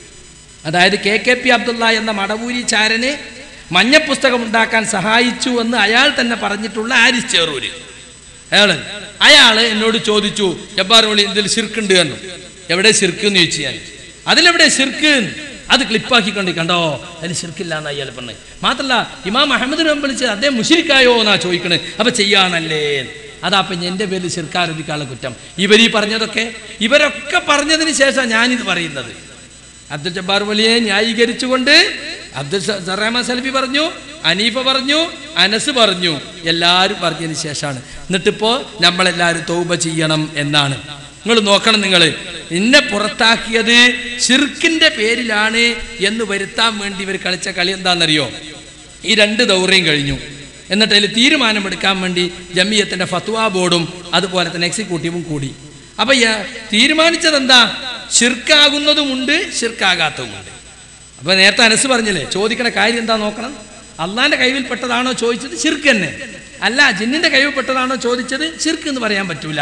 അതായത് കെ കെ പി അബ്ദുള്ള എന്ന മടവൂരി ചാരന് മഞ്ഞപ്പുസ്തകം ഉണ്ടാക്കാൻ സഹായിച്ചു എന്ന് അയാൾ തന്നെ പറഞ്ഞിട്ടുള്ള ഹാരിസ് ചേറൂര് അയാള് അയാള് എന്നോട് ചോദിച്ചു ജബ്ബാർ മോളി ഇതിൽ ശിർക്കുണ്ട് എന്ന് എവിടെ ശിർക്ക് എന്ന് ചോദിച്ചു ഞാൻ അതിലെവിടെ ശിർക്ക് അത് ക്ലിപ്പാക്കിക്കൊണ്ട് കണ്ടോ അതിൽ ശിർക്കില്ല എന്ന് അയാൾ പറഞ്ഞു മാത്രല്ല ഇമാം അഹമ്മദ് വിളിച്ച് അദ്ദേഹം മുഷിരിക്കായോ എന്നാ ചോദിക്കണേ അപ്പൊ ചെയ്യാന്നല്ലേ അതാ അപ്പൊ എന്റെ പേരിൽ ശിർക്കാരതിക്കാനുള്ള കുറ്റം ഇവരീ പറഞ്ഞതൊക്കെ ഇവരൊക്കെ പറഞ്ഞതിന് ശേഷം ഞാനിത് പറയുന്നത് അബ്ദുൽ ജബ്ബാർ വലിയെ ന്യായീകരിച്ചുകൊണ്ട് അബ്ദുൽ സറാമ സലഫി പറഞ്ഞു അനീഫ പറഞ്ഞു അനസ് പറഞ്ഞു എല്ലാവരും പറഞ്ഞതിന് ശേഷമാണ് എന്നിട്ടിപ്പോ നമ്മളെല്ലാവരും തൗബ ചെയ്യണം എന്നാണ് നിങ്ങൾ നോക്കണം നിങ്ങൾ എന്നെ പുറത്താക്കിയത് ഷിർക്കിന്റെ പേരിലാണ് എന്ന് വരുത്താൻ വേണ്ടി ഇവർ കളിച്ച കളി എന്താണെന്നറിയോ ഈ രണ്ട് ദൗറയും കഴിഞ്ഞു എന്നിട്ട് അതിൽ തീരുമാനമെടുക്കാൻ വേണ്ടി ജമിയത്തിന്റെ ഫത്വാ ബോർഡും അതുപോലെ തന്നെ എക്സിക്യൂട്ടീവും കൂടി അപ്പൊ ഈ- തീരുമാനിച്ചത് എന്താ ഷിർക്കാകുന്നതുമുണ്ട് ഷിർക്കാകാത്തതുമുണ്ട് അപ്പൊ നേരത്തെ അനസ് പറഞ്ഞില്ലേ ചോദിക്കണ കാര്യം എന്താ നോക്കണം അള്ളാന്റെ കൈവിൽപ്പെട്ടതാണോ ചോദിച്ചത് ഷിർക്ക് തന്നെ അല്ല ജിന്നിന്റെ കൈവിൽപ്പെട്ടതാണോ ചോദിച്ചത് ഷിർക്ക് എന്ന് പറയാൻ പറ്റൂല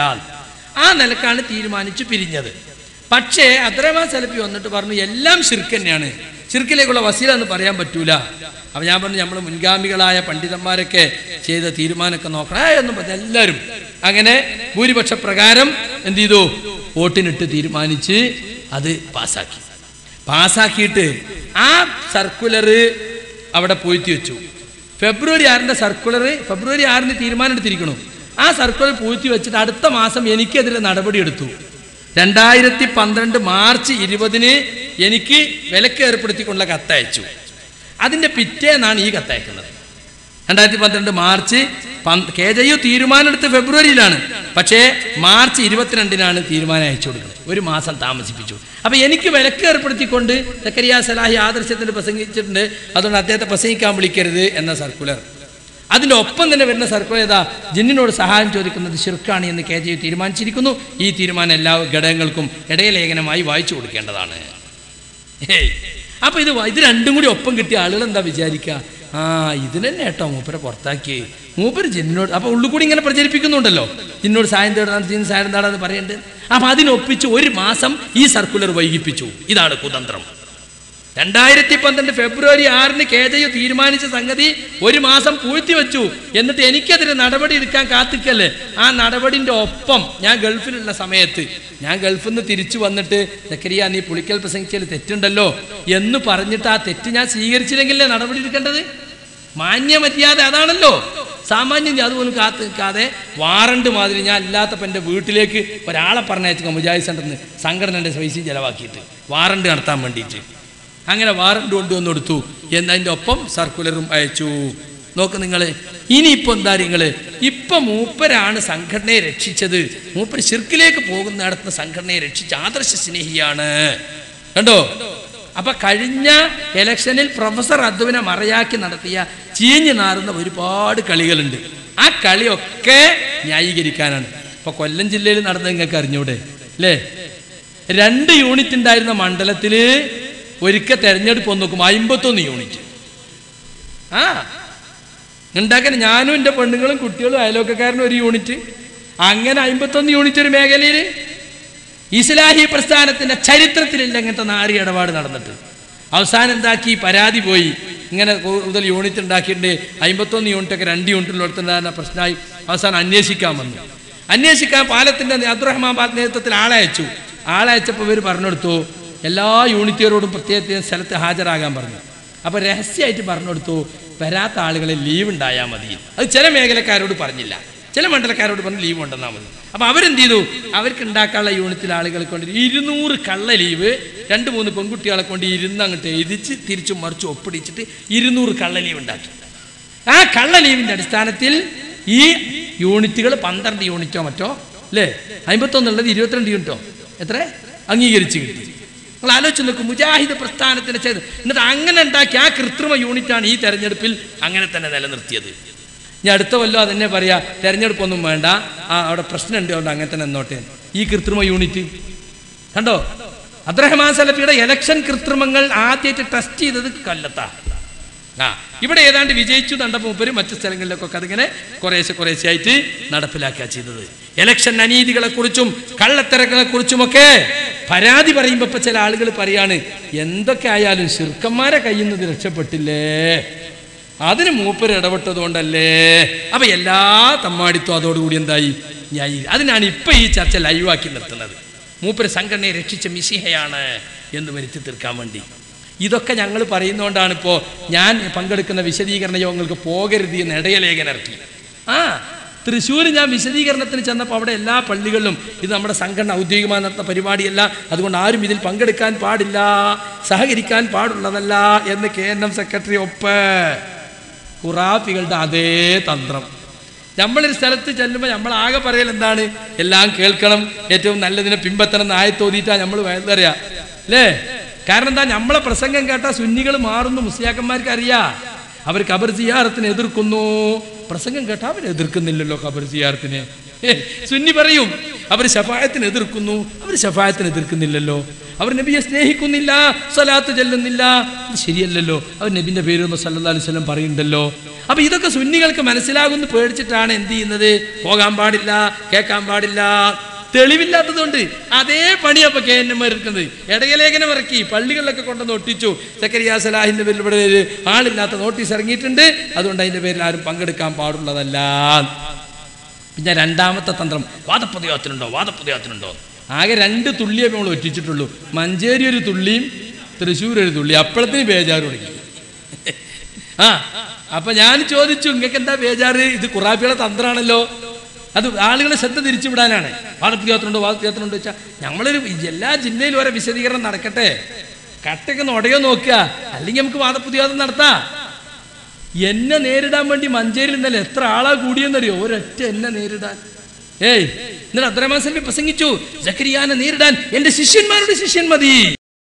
ആ നിലക്കാണ് തീരുമാനിച്ചു പിരിഞ്ഞത് പക്ഷേ അദ്രമാ സലഫി വന്നിട്ട് പറഞ്ഞു എല്ലാം ഷിർക്ക് തന്നെയാണ് ഷിർക്കിലേക്കുള്ള വസീല എന്ന് പറയാൻ പറ്റൂല അപ്പൊ ഞാൻ പറഞ്ഞു നമ്മൾ മുൻഗാമികളായ പണ്ഡിതന്മാരൊക്കെ ചെയ്ത തീരുമാനമൊക്കെ നോക്കണം "ഏയ്" എന്നും പറഞ്ഞു എല്ലാവരും അങ്ങനെ ഭൂരിപക്ഷ പ്രകാരം എന്ത് ചെയ്തു വോട്ടിനിട്ട് തീരുമാനിച്ച് അത് പാസ്സാക്കി പാസ്സാക്കിയിട്ട് ആ സർക്കുലർ അവിടെ പോയിത്തി വെച്ചു ഫെബ്രുവരി ആറിന്റെ സർക്കുലർ ഫെബ്രുവരി ആറിന് തീരുമാനം എടുത്തിരിക്കണു ആ സർക്കുലർ പൂഴ്ത്തി വെച്ചിട്ട് അടുത്ത മാസം എനിക്കെതിരെ നടപടി എടുത്തു രണ്ടായിരത്തി പന്ത്രണ്ട് മാർച്ച് ഇരുപതിന് എനിക്ക് വിലക്ക് ഏർപ്പെടുത്തിക്കൊണ്ടുള്ള കത്തയച്ചു അതിന്റെ പിറ്റേന്നാണ് ഈ കത്തയക്കുന്നത് രണ്ടായിരത്തി പന്ത്രണ്ട് മാർച്ച് കെ ജെ യു തീരുമാനമെടുത്ത് ഫെബ്രുവരിയിലാണ് പക്ഷേ മാർച്ച് ഇരുപത്തിരണ്ടിനാണ് തീരുമാനം അയച്ചു കൊടുക്കുന്നത് ഒരു മാസം താമസിപ്പിച്ചു അപ്പൊ എനിക്ക് വിലക്ക് ഏർപ്പെടുത്തിക്കൊണ്ട് സക്കരിയ സലാഹി ആദർശത്തിൽ പ്രസംഗിച്ചിട്ടുണ്ട് അതുകൊണ്ട് അദ്ദേഹത്തെ പ്രസംഗിക്കാൻ വിളിക്കരുത് എന്ന സർക്കുലർ അതിന്റെ ഒപ്പം തന്നെ വരുന്ന സർക്കുലർ ഏതാ ജിന്നിനോട് സഹായം ചോദിക്കുന്നത് ഷിർക്കാണ് എന്ന് കെ ജെ യു തീരുമാനിച്ചിരിക്കുന്നു ഈ തീരുമാനം എല്ലാ ഘടകങ്ങൾക്കും ഇടയലേഖനമായി വായിച്ചു കൊടുക്കേണ്ടതാണ് ഹേയ്. അപ്പൊ ഇത് വ- ഇത് രണ്ടും കൂടി ഒപ്പം കിട്ടിയ ആളുകൾ എന്താ വിചാരിക്കുക ആ ഇതിന് തന്നെ കേട്ടോ മൂപ്പരെ പുറത്താക്കി മൂപ്പര് ജിന്നോട് അപ്പൊ ഉള്ളിൽ കൂടി ഇങ്ങനെ പ്രചരിപ്പിക്കുന്നുണ്ടല്ലോ ജിന്നോട് സായം തേടാൻ ജിന്ന് സായം തേടാന്ന് പറയണ്ട് അപ്പൊ അതിനൊപ്പിച്ച് ഒരു മാസം ഈ സർക്കുലർ വൈകിപ്പിച്ചു ഇതാണ് കുതന്ത്രം രണ്ടായിരത്തി പന്ത്രണ്ട് ഫെബ്രുവരി ആറിന് കേജയു തീരുമാനിച്ച സംഗതി ഒരു മാസം പൂഴ്ത്തി വെച്ചു എന്നിട്ട് എനിക്കെതിരെ നടപടി എടുക്കാൻ കാത്തിക്കല്ലേ ആ നടപടിന്റെ ഒപ്പം ഞാൻ ഗൾഫിലുള്ള സമയത്ത് ഞാൻ ഗൾഫിൽ നിന്ന് തിരിച്ചു വന്നിട്ട് സക്കരിയ നീ പുളിക്കൽ പ്രസംഗിച്ചതിൽ തെറ്റുണ്ടല്ലോ എന്ന് പറഞ്ഞിട്ട് ആ തെറ്റ് ഞാൻ സ്വീകരിച്ചില്ലെങ്കിലേ നടപടി എടുക്കേണ്ടത് മാന്യമര്യാദ അതാണല്ലോ സാമാന്യം ഞാൻ അതുപോലും കാത്ത് നിൽക്കാതെ വാറണ്ട് മാതിരി ഞാൻ അല്ലാത്തപ്പോൾ എൻ്റെ വീട്ടിലേക്ക് ഒരാളെ പറഞ്ഞയച്ചു മുജാഹിദ് സെൻ്ററിൽ നിന്ന് സംഘടനയുടെ പൈസ ചിലവാക്കിയിട്ട് വാറണ്ട് നടത്താൻ വേണ്ടിയിട്ട് അങ്ങനെ വാറണ്ട് കൊണ്ടുവന്ന് കൊടുത്തു എന്നതിൻ്റെ ഒപ്പം സർക്കുലറും അയച്ചു നോക്ക് നിങ്ങൾ ഇനിയിപ്പോൾ എന്താ നിങ്ങൾ ഇപ്പം മൂപ്പരാണ് സംഘടനയെ രക്ഷിച്ചത് മൂപ്പര് ശിർക്കിലേക്ക് പോകുന്ന നടത്തുന്ന സംഘടനയെ രക്ഷിച്ച ആദർശ സ്നേഹിയാണ് കണ്ടോ അപ്പൊ കഴിഞ്ഞ ഇലക്ഷനിൽ പ്രൊഫസർ അദ്വിനെ മറയാക്കി നടത്തിയ ചീഞ്ഞു നാറുന്ന ഒരുപാട് കളികളുണ്ട് ആ കളിയൊക്കെ ന്യായീകരിക്കാനാണ് ഇപ്പൊ കൊല്ലം ജില്ലയിൽ നടന്നത് നിങ്ങൾക്ക് അറിഞ്ഞൂടെ അല്ലേ രണ്ട് യൂണിറ്റ് ഉണ്ടായിരുന്ന മണ്ഡലത്തിൽ ഒരിക്കൽ തെരഞ്ഞെടുപ്പ് ഒന്ന് നോക്കും അമ്പത്തൊന്ന് യൂണിറ്റ് ആ ഉണ്ടാക്കാൻ ഞാനും എൻ്റെ പെണ്ണുങ്ങളും കുട്ടികളും അയലോക്കക്കാരനും ഒരു യൂണിറ്റ് അങ്ങനെ അമ്പത്തൊന്ന് യൂണിറ്റ് ഒരു മേഖലയിൽ ഇസ്ലാഹി പ്രസ്ഥാനത്തിന്റെ ചരിത്രത്തിലില്ല ഇങ്ങനത്തെ നാറി ഇടപാട് നടന്നിട്ട് അവസാനം എന്താക്കി പരാതി പോയി ഇങ്ങനെ കൂടുതൽ യൂണിറ്റ് ഉണ്ടാക്കിയിട്ടുണ്ട് അമ്പത്തൊന്ന് യൂണിറ്റ് ഒക്കെ രണ്ട് യൂണിറ്റിലോടുത്തുണ്ടായിരുന്ന പ്രശ്നമായി അവസാനം അന്വേഷിക്കാൻ വന്നു അന്വേഷിക്കാൻ പാലത്തിന്റെ അബ്ദുറഹ്മാൻ പാൽ നേതൃത്വത്തിൽ ആളയച്ചു ആളയച്ചപ്പോൾ ഇവർ പറഞ്ഞെടുത്തു എല്ലാ യൂണിറ്റുകാരോടും പ്രത്യേക സ്ഥലത്ത് ഹാജരാകാൻ പറഞ്ഞു അപ്പോൾ രഹസ്യമായിട്ട് പറഞ്ഞെടുത്തു വരാത്ത ആളുകളെ ലീവ് ഉണ്ടായാൽ മതി അത് ചില മേഖലക്കാരോട് പറഞ്ഞില്ല ചില മണ്ഡലക്കാരോട് പറഞ്ഞ് ലീവ് ഉണ്ടെന്നാൽ മതി അപ്പോൾ അവരെന്ത് ചെയ്തു അവർക്ക് ഉണ്ടാക്കാനുള്ള യൂണിറ്റിൽ ആളുകളെ കൊണ്ട് ഇരുന്നൂറ് കള്ള ലീവ് രണ്ട് മൂന്ന് പെൺകുട്ടികളെ കൊണ്ട് ഇരുന്ന് അങ്ങോട്ട് എഴുതിച്ച് തിരിച്ചും മറിച്ചും ഒപ്പിടിച്ചിട്ട് ഇരുന്നൂറ് കള്ള ലീവ് ഉണ്ടാക്കി ആ കള്ള ലീവിൻ്റെ അടിസ്ഥാനത്തിൽ ഈ യൂണിറ്റുകൾ പന്ത്രണ്ട് യൂണിറ്റോ മറ്റോ അല്ലേ അമ്പത്തൊന്നുള്ളത് ഇരുപത്തിരണ്ട് യൂണിറ്റോ എത്ര അംഗീകരിച്ച് കിട്ടി നിങ്ങൾ ആലോചിച്ച് നോക്കും മുജാഹിദ് പ്രസ്ഥാനത്തിന് ചെയ്ത് എന്നിട്ട് അങ്ങനെ ഉണ്ടാക്കിയ ആ കൃത്രിമ യൂണിറ്റാണ് ഈ തെരഞ്ഞെടുപ്പിൽ അങ്ങനെ തന്നെ നിലനിർത്തിയത് ഞാൻ അടുത്ത കൊല്ലം അതന്നെ പറയാ തെരഞ്ഞെടുപ്പൊന്നും വേണ്ട ആ അവിടെ പ്രശ്നമുണ്ട് അതുകൊണ്ട് അങ്ങനെ തന്നെ എന്നോട്ടെ ഈ കൃത്രിമ യൂണിറ്റ് കണ്ടോ അബ്ദുറഹ്മാൻ സലഫിയുടെ ഇലക്ഷൻ കൃത്രിമങ്ങൾ ആദ്യമായിട്ട് ടെസ്റ്റ് ചെയ്തത് കൊല്ലത്താ ആ ഇവിടെ ഏതാണ്ട് വിജയിച്ചു കണ്ടപ്പോൾ മൂപ്പര് മറ്റു സ്ഥലങ്ങളിലൊക്കെ അതിങ്ങനെ കുറേശ്ശെ കുറേശ്ശെ ആയിട്ട് നടപ്പിലാക്കുക ചെയ്തത് ഇലക്ഷൻ അനീതികളെ കുറിച്ചും കള്ളത്തിരക്കുകളെ കുറിച്ചുമൊക്കെ പരാതി പറയുമ്പോൾ ഇപ്പൊ ചില ആളുകൾ പറയാണ് എന്തൊക്കെ ആയാലും ശിർക്കന്മാരെ കയ്യിൽ നിന്ന് ഇത് രക്ഷപ്പെട്ടില്ലേ അതിന് മൂപ്പര് ഇടപെട്ടതുകൊണ്ടല്ലേ അപ്പൊ എല്ലാ തമ്മാടിത്വം അതോടുകൂടി എന്തായി ഞാൻ അതിനാണ് ഇപ്പൊ ഈ ചർച്ച ലൈവാക്കി നിർത്തുന്നത് മൂപ്പര് സംഘടനയെ രക്ഷിച്ച മിസിഹയാണ് എന്ന് വരുത്തി തീർക്കാൻ വേണ്ടി ഇതൊക്കെ ഞങ്ങൾ പറയുന്നതുകൊണ്ടാണ് ഇപ്പോൾ ഞാൻ പങ്കെടുക്കുന്ന വിശദീകരണ യോഗങ്ങൾക്ക് പോകരുത് എന്ന് ഇടയലേഖനം ഇറക്കി ആ തൃശ്ശൂർ ഞാൻ വിശദീകരണത്തിന് ചെന്നപ്പോൾ അവിടെ എല്ലാ പള്ളികളിലും ഇത് നമ്മുടെ സംഘടന ഔദ്യോഗികമായി നടത്തുന്ന പരിപാടിയല്ല അതുകൊണ്ട് ആരും ഇതിൽ പങ്കെടുക്കാൻ പാടില്ല സഹകരിക്കാൻ പാടുള്ളതല്ല എന്ന് കെ എൻ എം സെക്രട്ടറി ഒപ്പ് ഖുറാഫികളുടെ അതേ തന്ത്രം നമ്മളൊരു സ്ഥലത്ത് ചെല്ലുമ്പോൾ നമ്മൾ ആകെ പറയൽ എന്താണ് എല്ലാം കേൾക്കണം ഏറ്റവും നല്ലതിനെ പിമ്പത്തണം എന്ന് ആയത്തോതിയിട്ടാ നമ്മൾ വയലറിയാ അല്ലേ കാരണം എന്താ നമ്മളെ പ്രസംഗം കേട്ടാൽ സുന്നികൾ മാറുന്നു മുസ്ലിയാക്കന്മാർക്ക് അറിയാം അവർ ഖബർ സിയാറത്തിന് എതിർക്കുന്നു പ്രസംഗം കേട്ടാൽ അവർ എതിർക്കുന്നില്ലല്ലോ ഖബർ സിയാറത്തിനെ ഏ, സുന്നി പറയും അവർ ശഫായത്തിന് എതിർക്കുന്നു അവർ ശഫായത്തിന് എതിർക്കുന്നില്ലല്ലോ അവർ നബിയെ സ്നേഹിക്കുന്നില്ല സ്വലാത്ത് ചെല്ലുന്നില്ല ഇത് ശരിയല്ലല്ലോ അവർ നബിന്റെ പേരൊന്നും സല്ലല്ലാഹു അലൈഹി വസല്ലം പറയുന്നുണ്ടല്ലോ അപ്പൊ ഇതൊക്കെ സുന്നികൾക്ക് മനസ്സിലാകുന്നു പേടിച്ചിട്ടാണ് എന്ത് ചെയ്യുന്നത് പോകാൻ പാടില്ല കേൾക്കാൻ പാടില്ല തെളിവില്ലാത്തതുകൊണ്ട് അതേ പണിയപ്പൊ കെ എൻ എം എടുക്കുന്നത് ഇടയലേഖനം ഇറക്കി പള്ളികളിലൊക്കെ കൊണ്ടുവന്ന് ഒട്ടിച്ചു സക്കരിയ സലാഹിന്റെ പേരിൽ ഇവിടെ ഒരു ആളില്ലാത്ത നോട്ടീസ് ഇറങ്ങിയിട്ടുണ്ട് അതുകൊണ്ട് അതിന്റെ പേരിൽ ആരും പങ്കെടുക്കാൻ പാടുള്ളതല്ല പിന്നെ രണ്ടാമത്തെ തന്ത്രം വാദപ്രതിയോഗത്തിനുണ്ടോ വാദപ്രതിയോഗത്തിനുണ്ടോ ആകെ രണ്ട് തുള്ളിയേ നമ്മൾ ഒറ്റിച്ചിട്ടുള്ളൂ മഞ്ചേരി ഒരു തുള്ളിയും തൃശ്ശൂർ ഒരു തുള്ളി അപ്പോഴത്തിന് ബേജാറ് തുടങ്ങി ആ അപ്പൊ ഞാൻ ചോദിച്ചു നിങ്ങൾക്ക് എന്താ ബേജാറ് ഇത് ഖുറാബിയുടെ തന്ത്രമാണല്ലോ അത് ആളുകളെ ശ്രദ്ധ തിരിച്ചുവിടാനാണ് വാദപ്രതിയോഗത്തിനുണ്ടോ വാദപ്രതിയോഗത്തിനുണ്ടോ വെച്ചാൽ നമ്മളൊരു എല്ലാ ജില്ലയിലും ഓരോ വിശദീകരണം നടക്കട്ടെ കട്ടൊക്കെ ഉടയോ നോക്കുക അല്ലെങ്കിൽ നമുക്ക് വാദപ്രതിയോഗം നടത്താം എന്നെ നേരിടാൻ വേണ്ടി മഞ്ചേരിയിൽ ഇന്നലെ എത്ര ആളാ കൂടിയെന്നറിയോ ഒരൊറ്റ എന്നെ നേരിടാൻ ഏയ് എന്നിട്ട് അബ്ദുറഹ്മാൻ സലഫി പ്രസംഗിച്ചു ജക്കരിയാനെ നേരിടാൻ എന്റെ ശിഷ്യന്മാരുടെ ശിഷ്യൻ മതി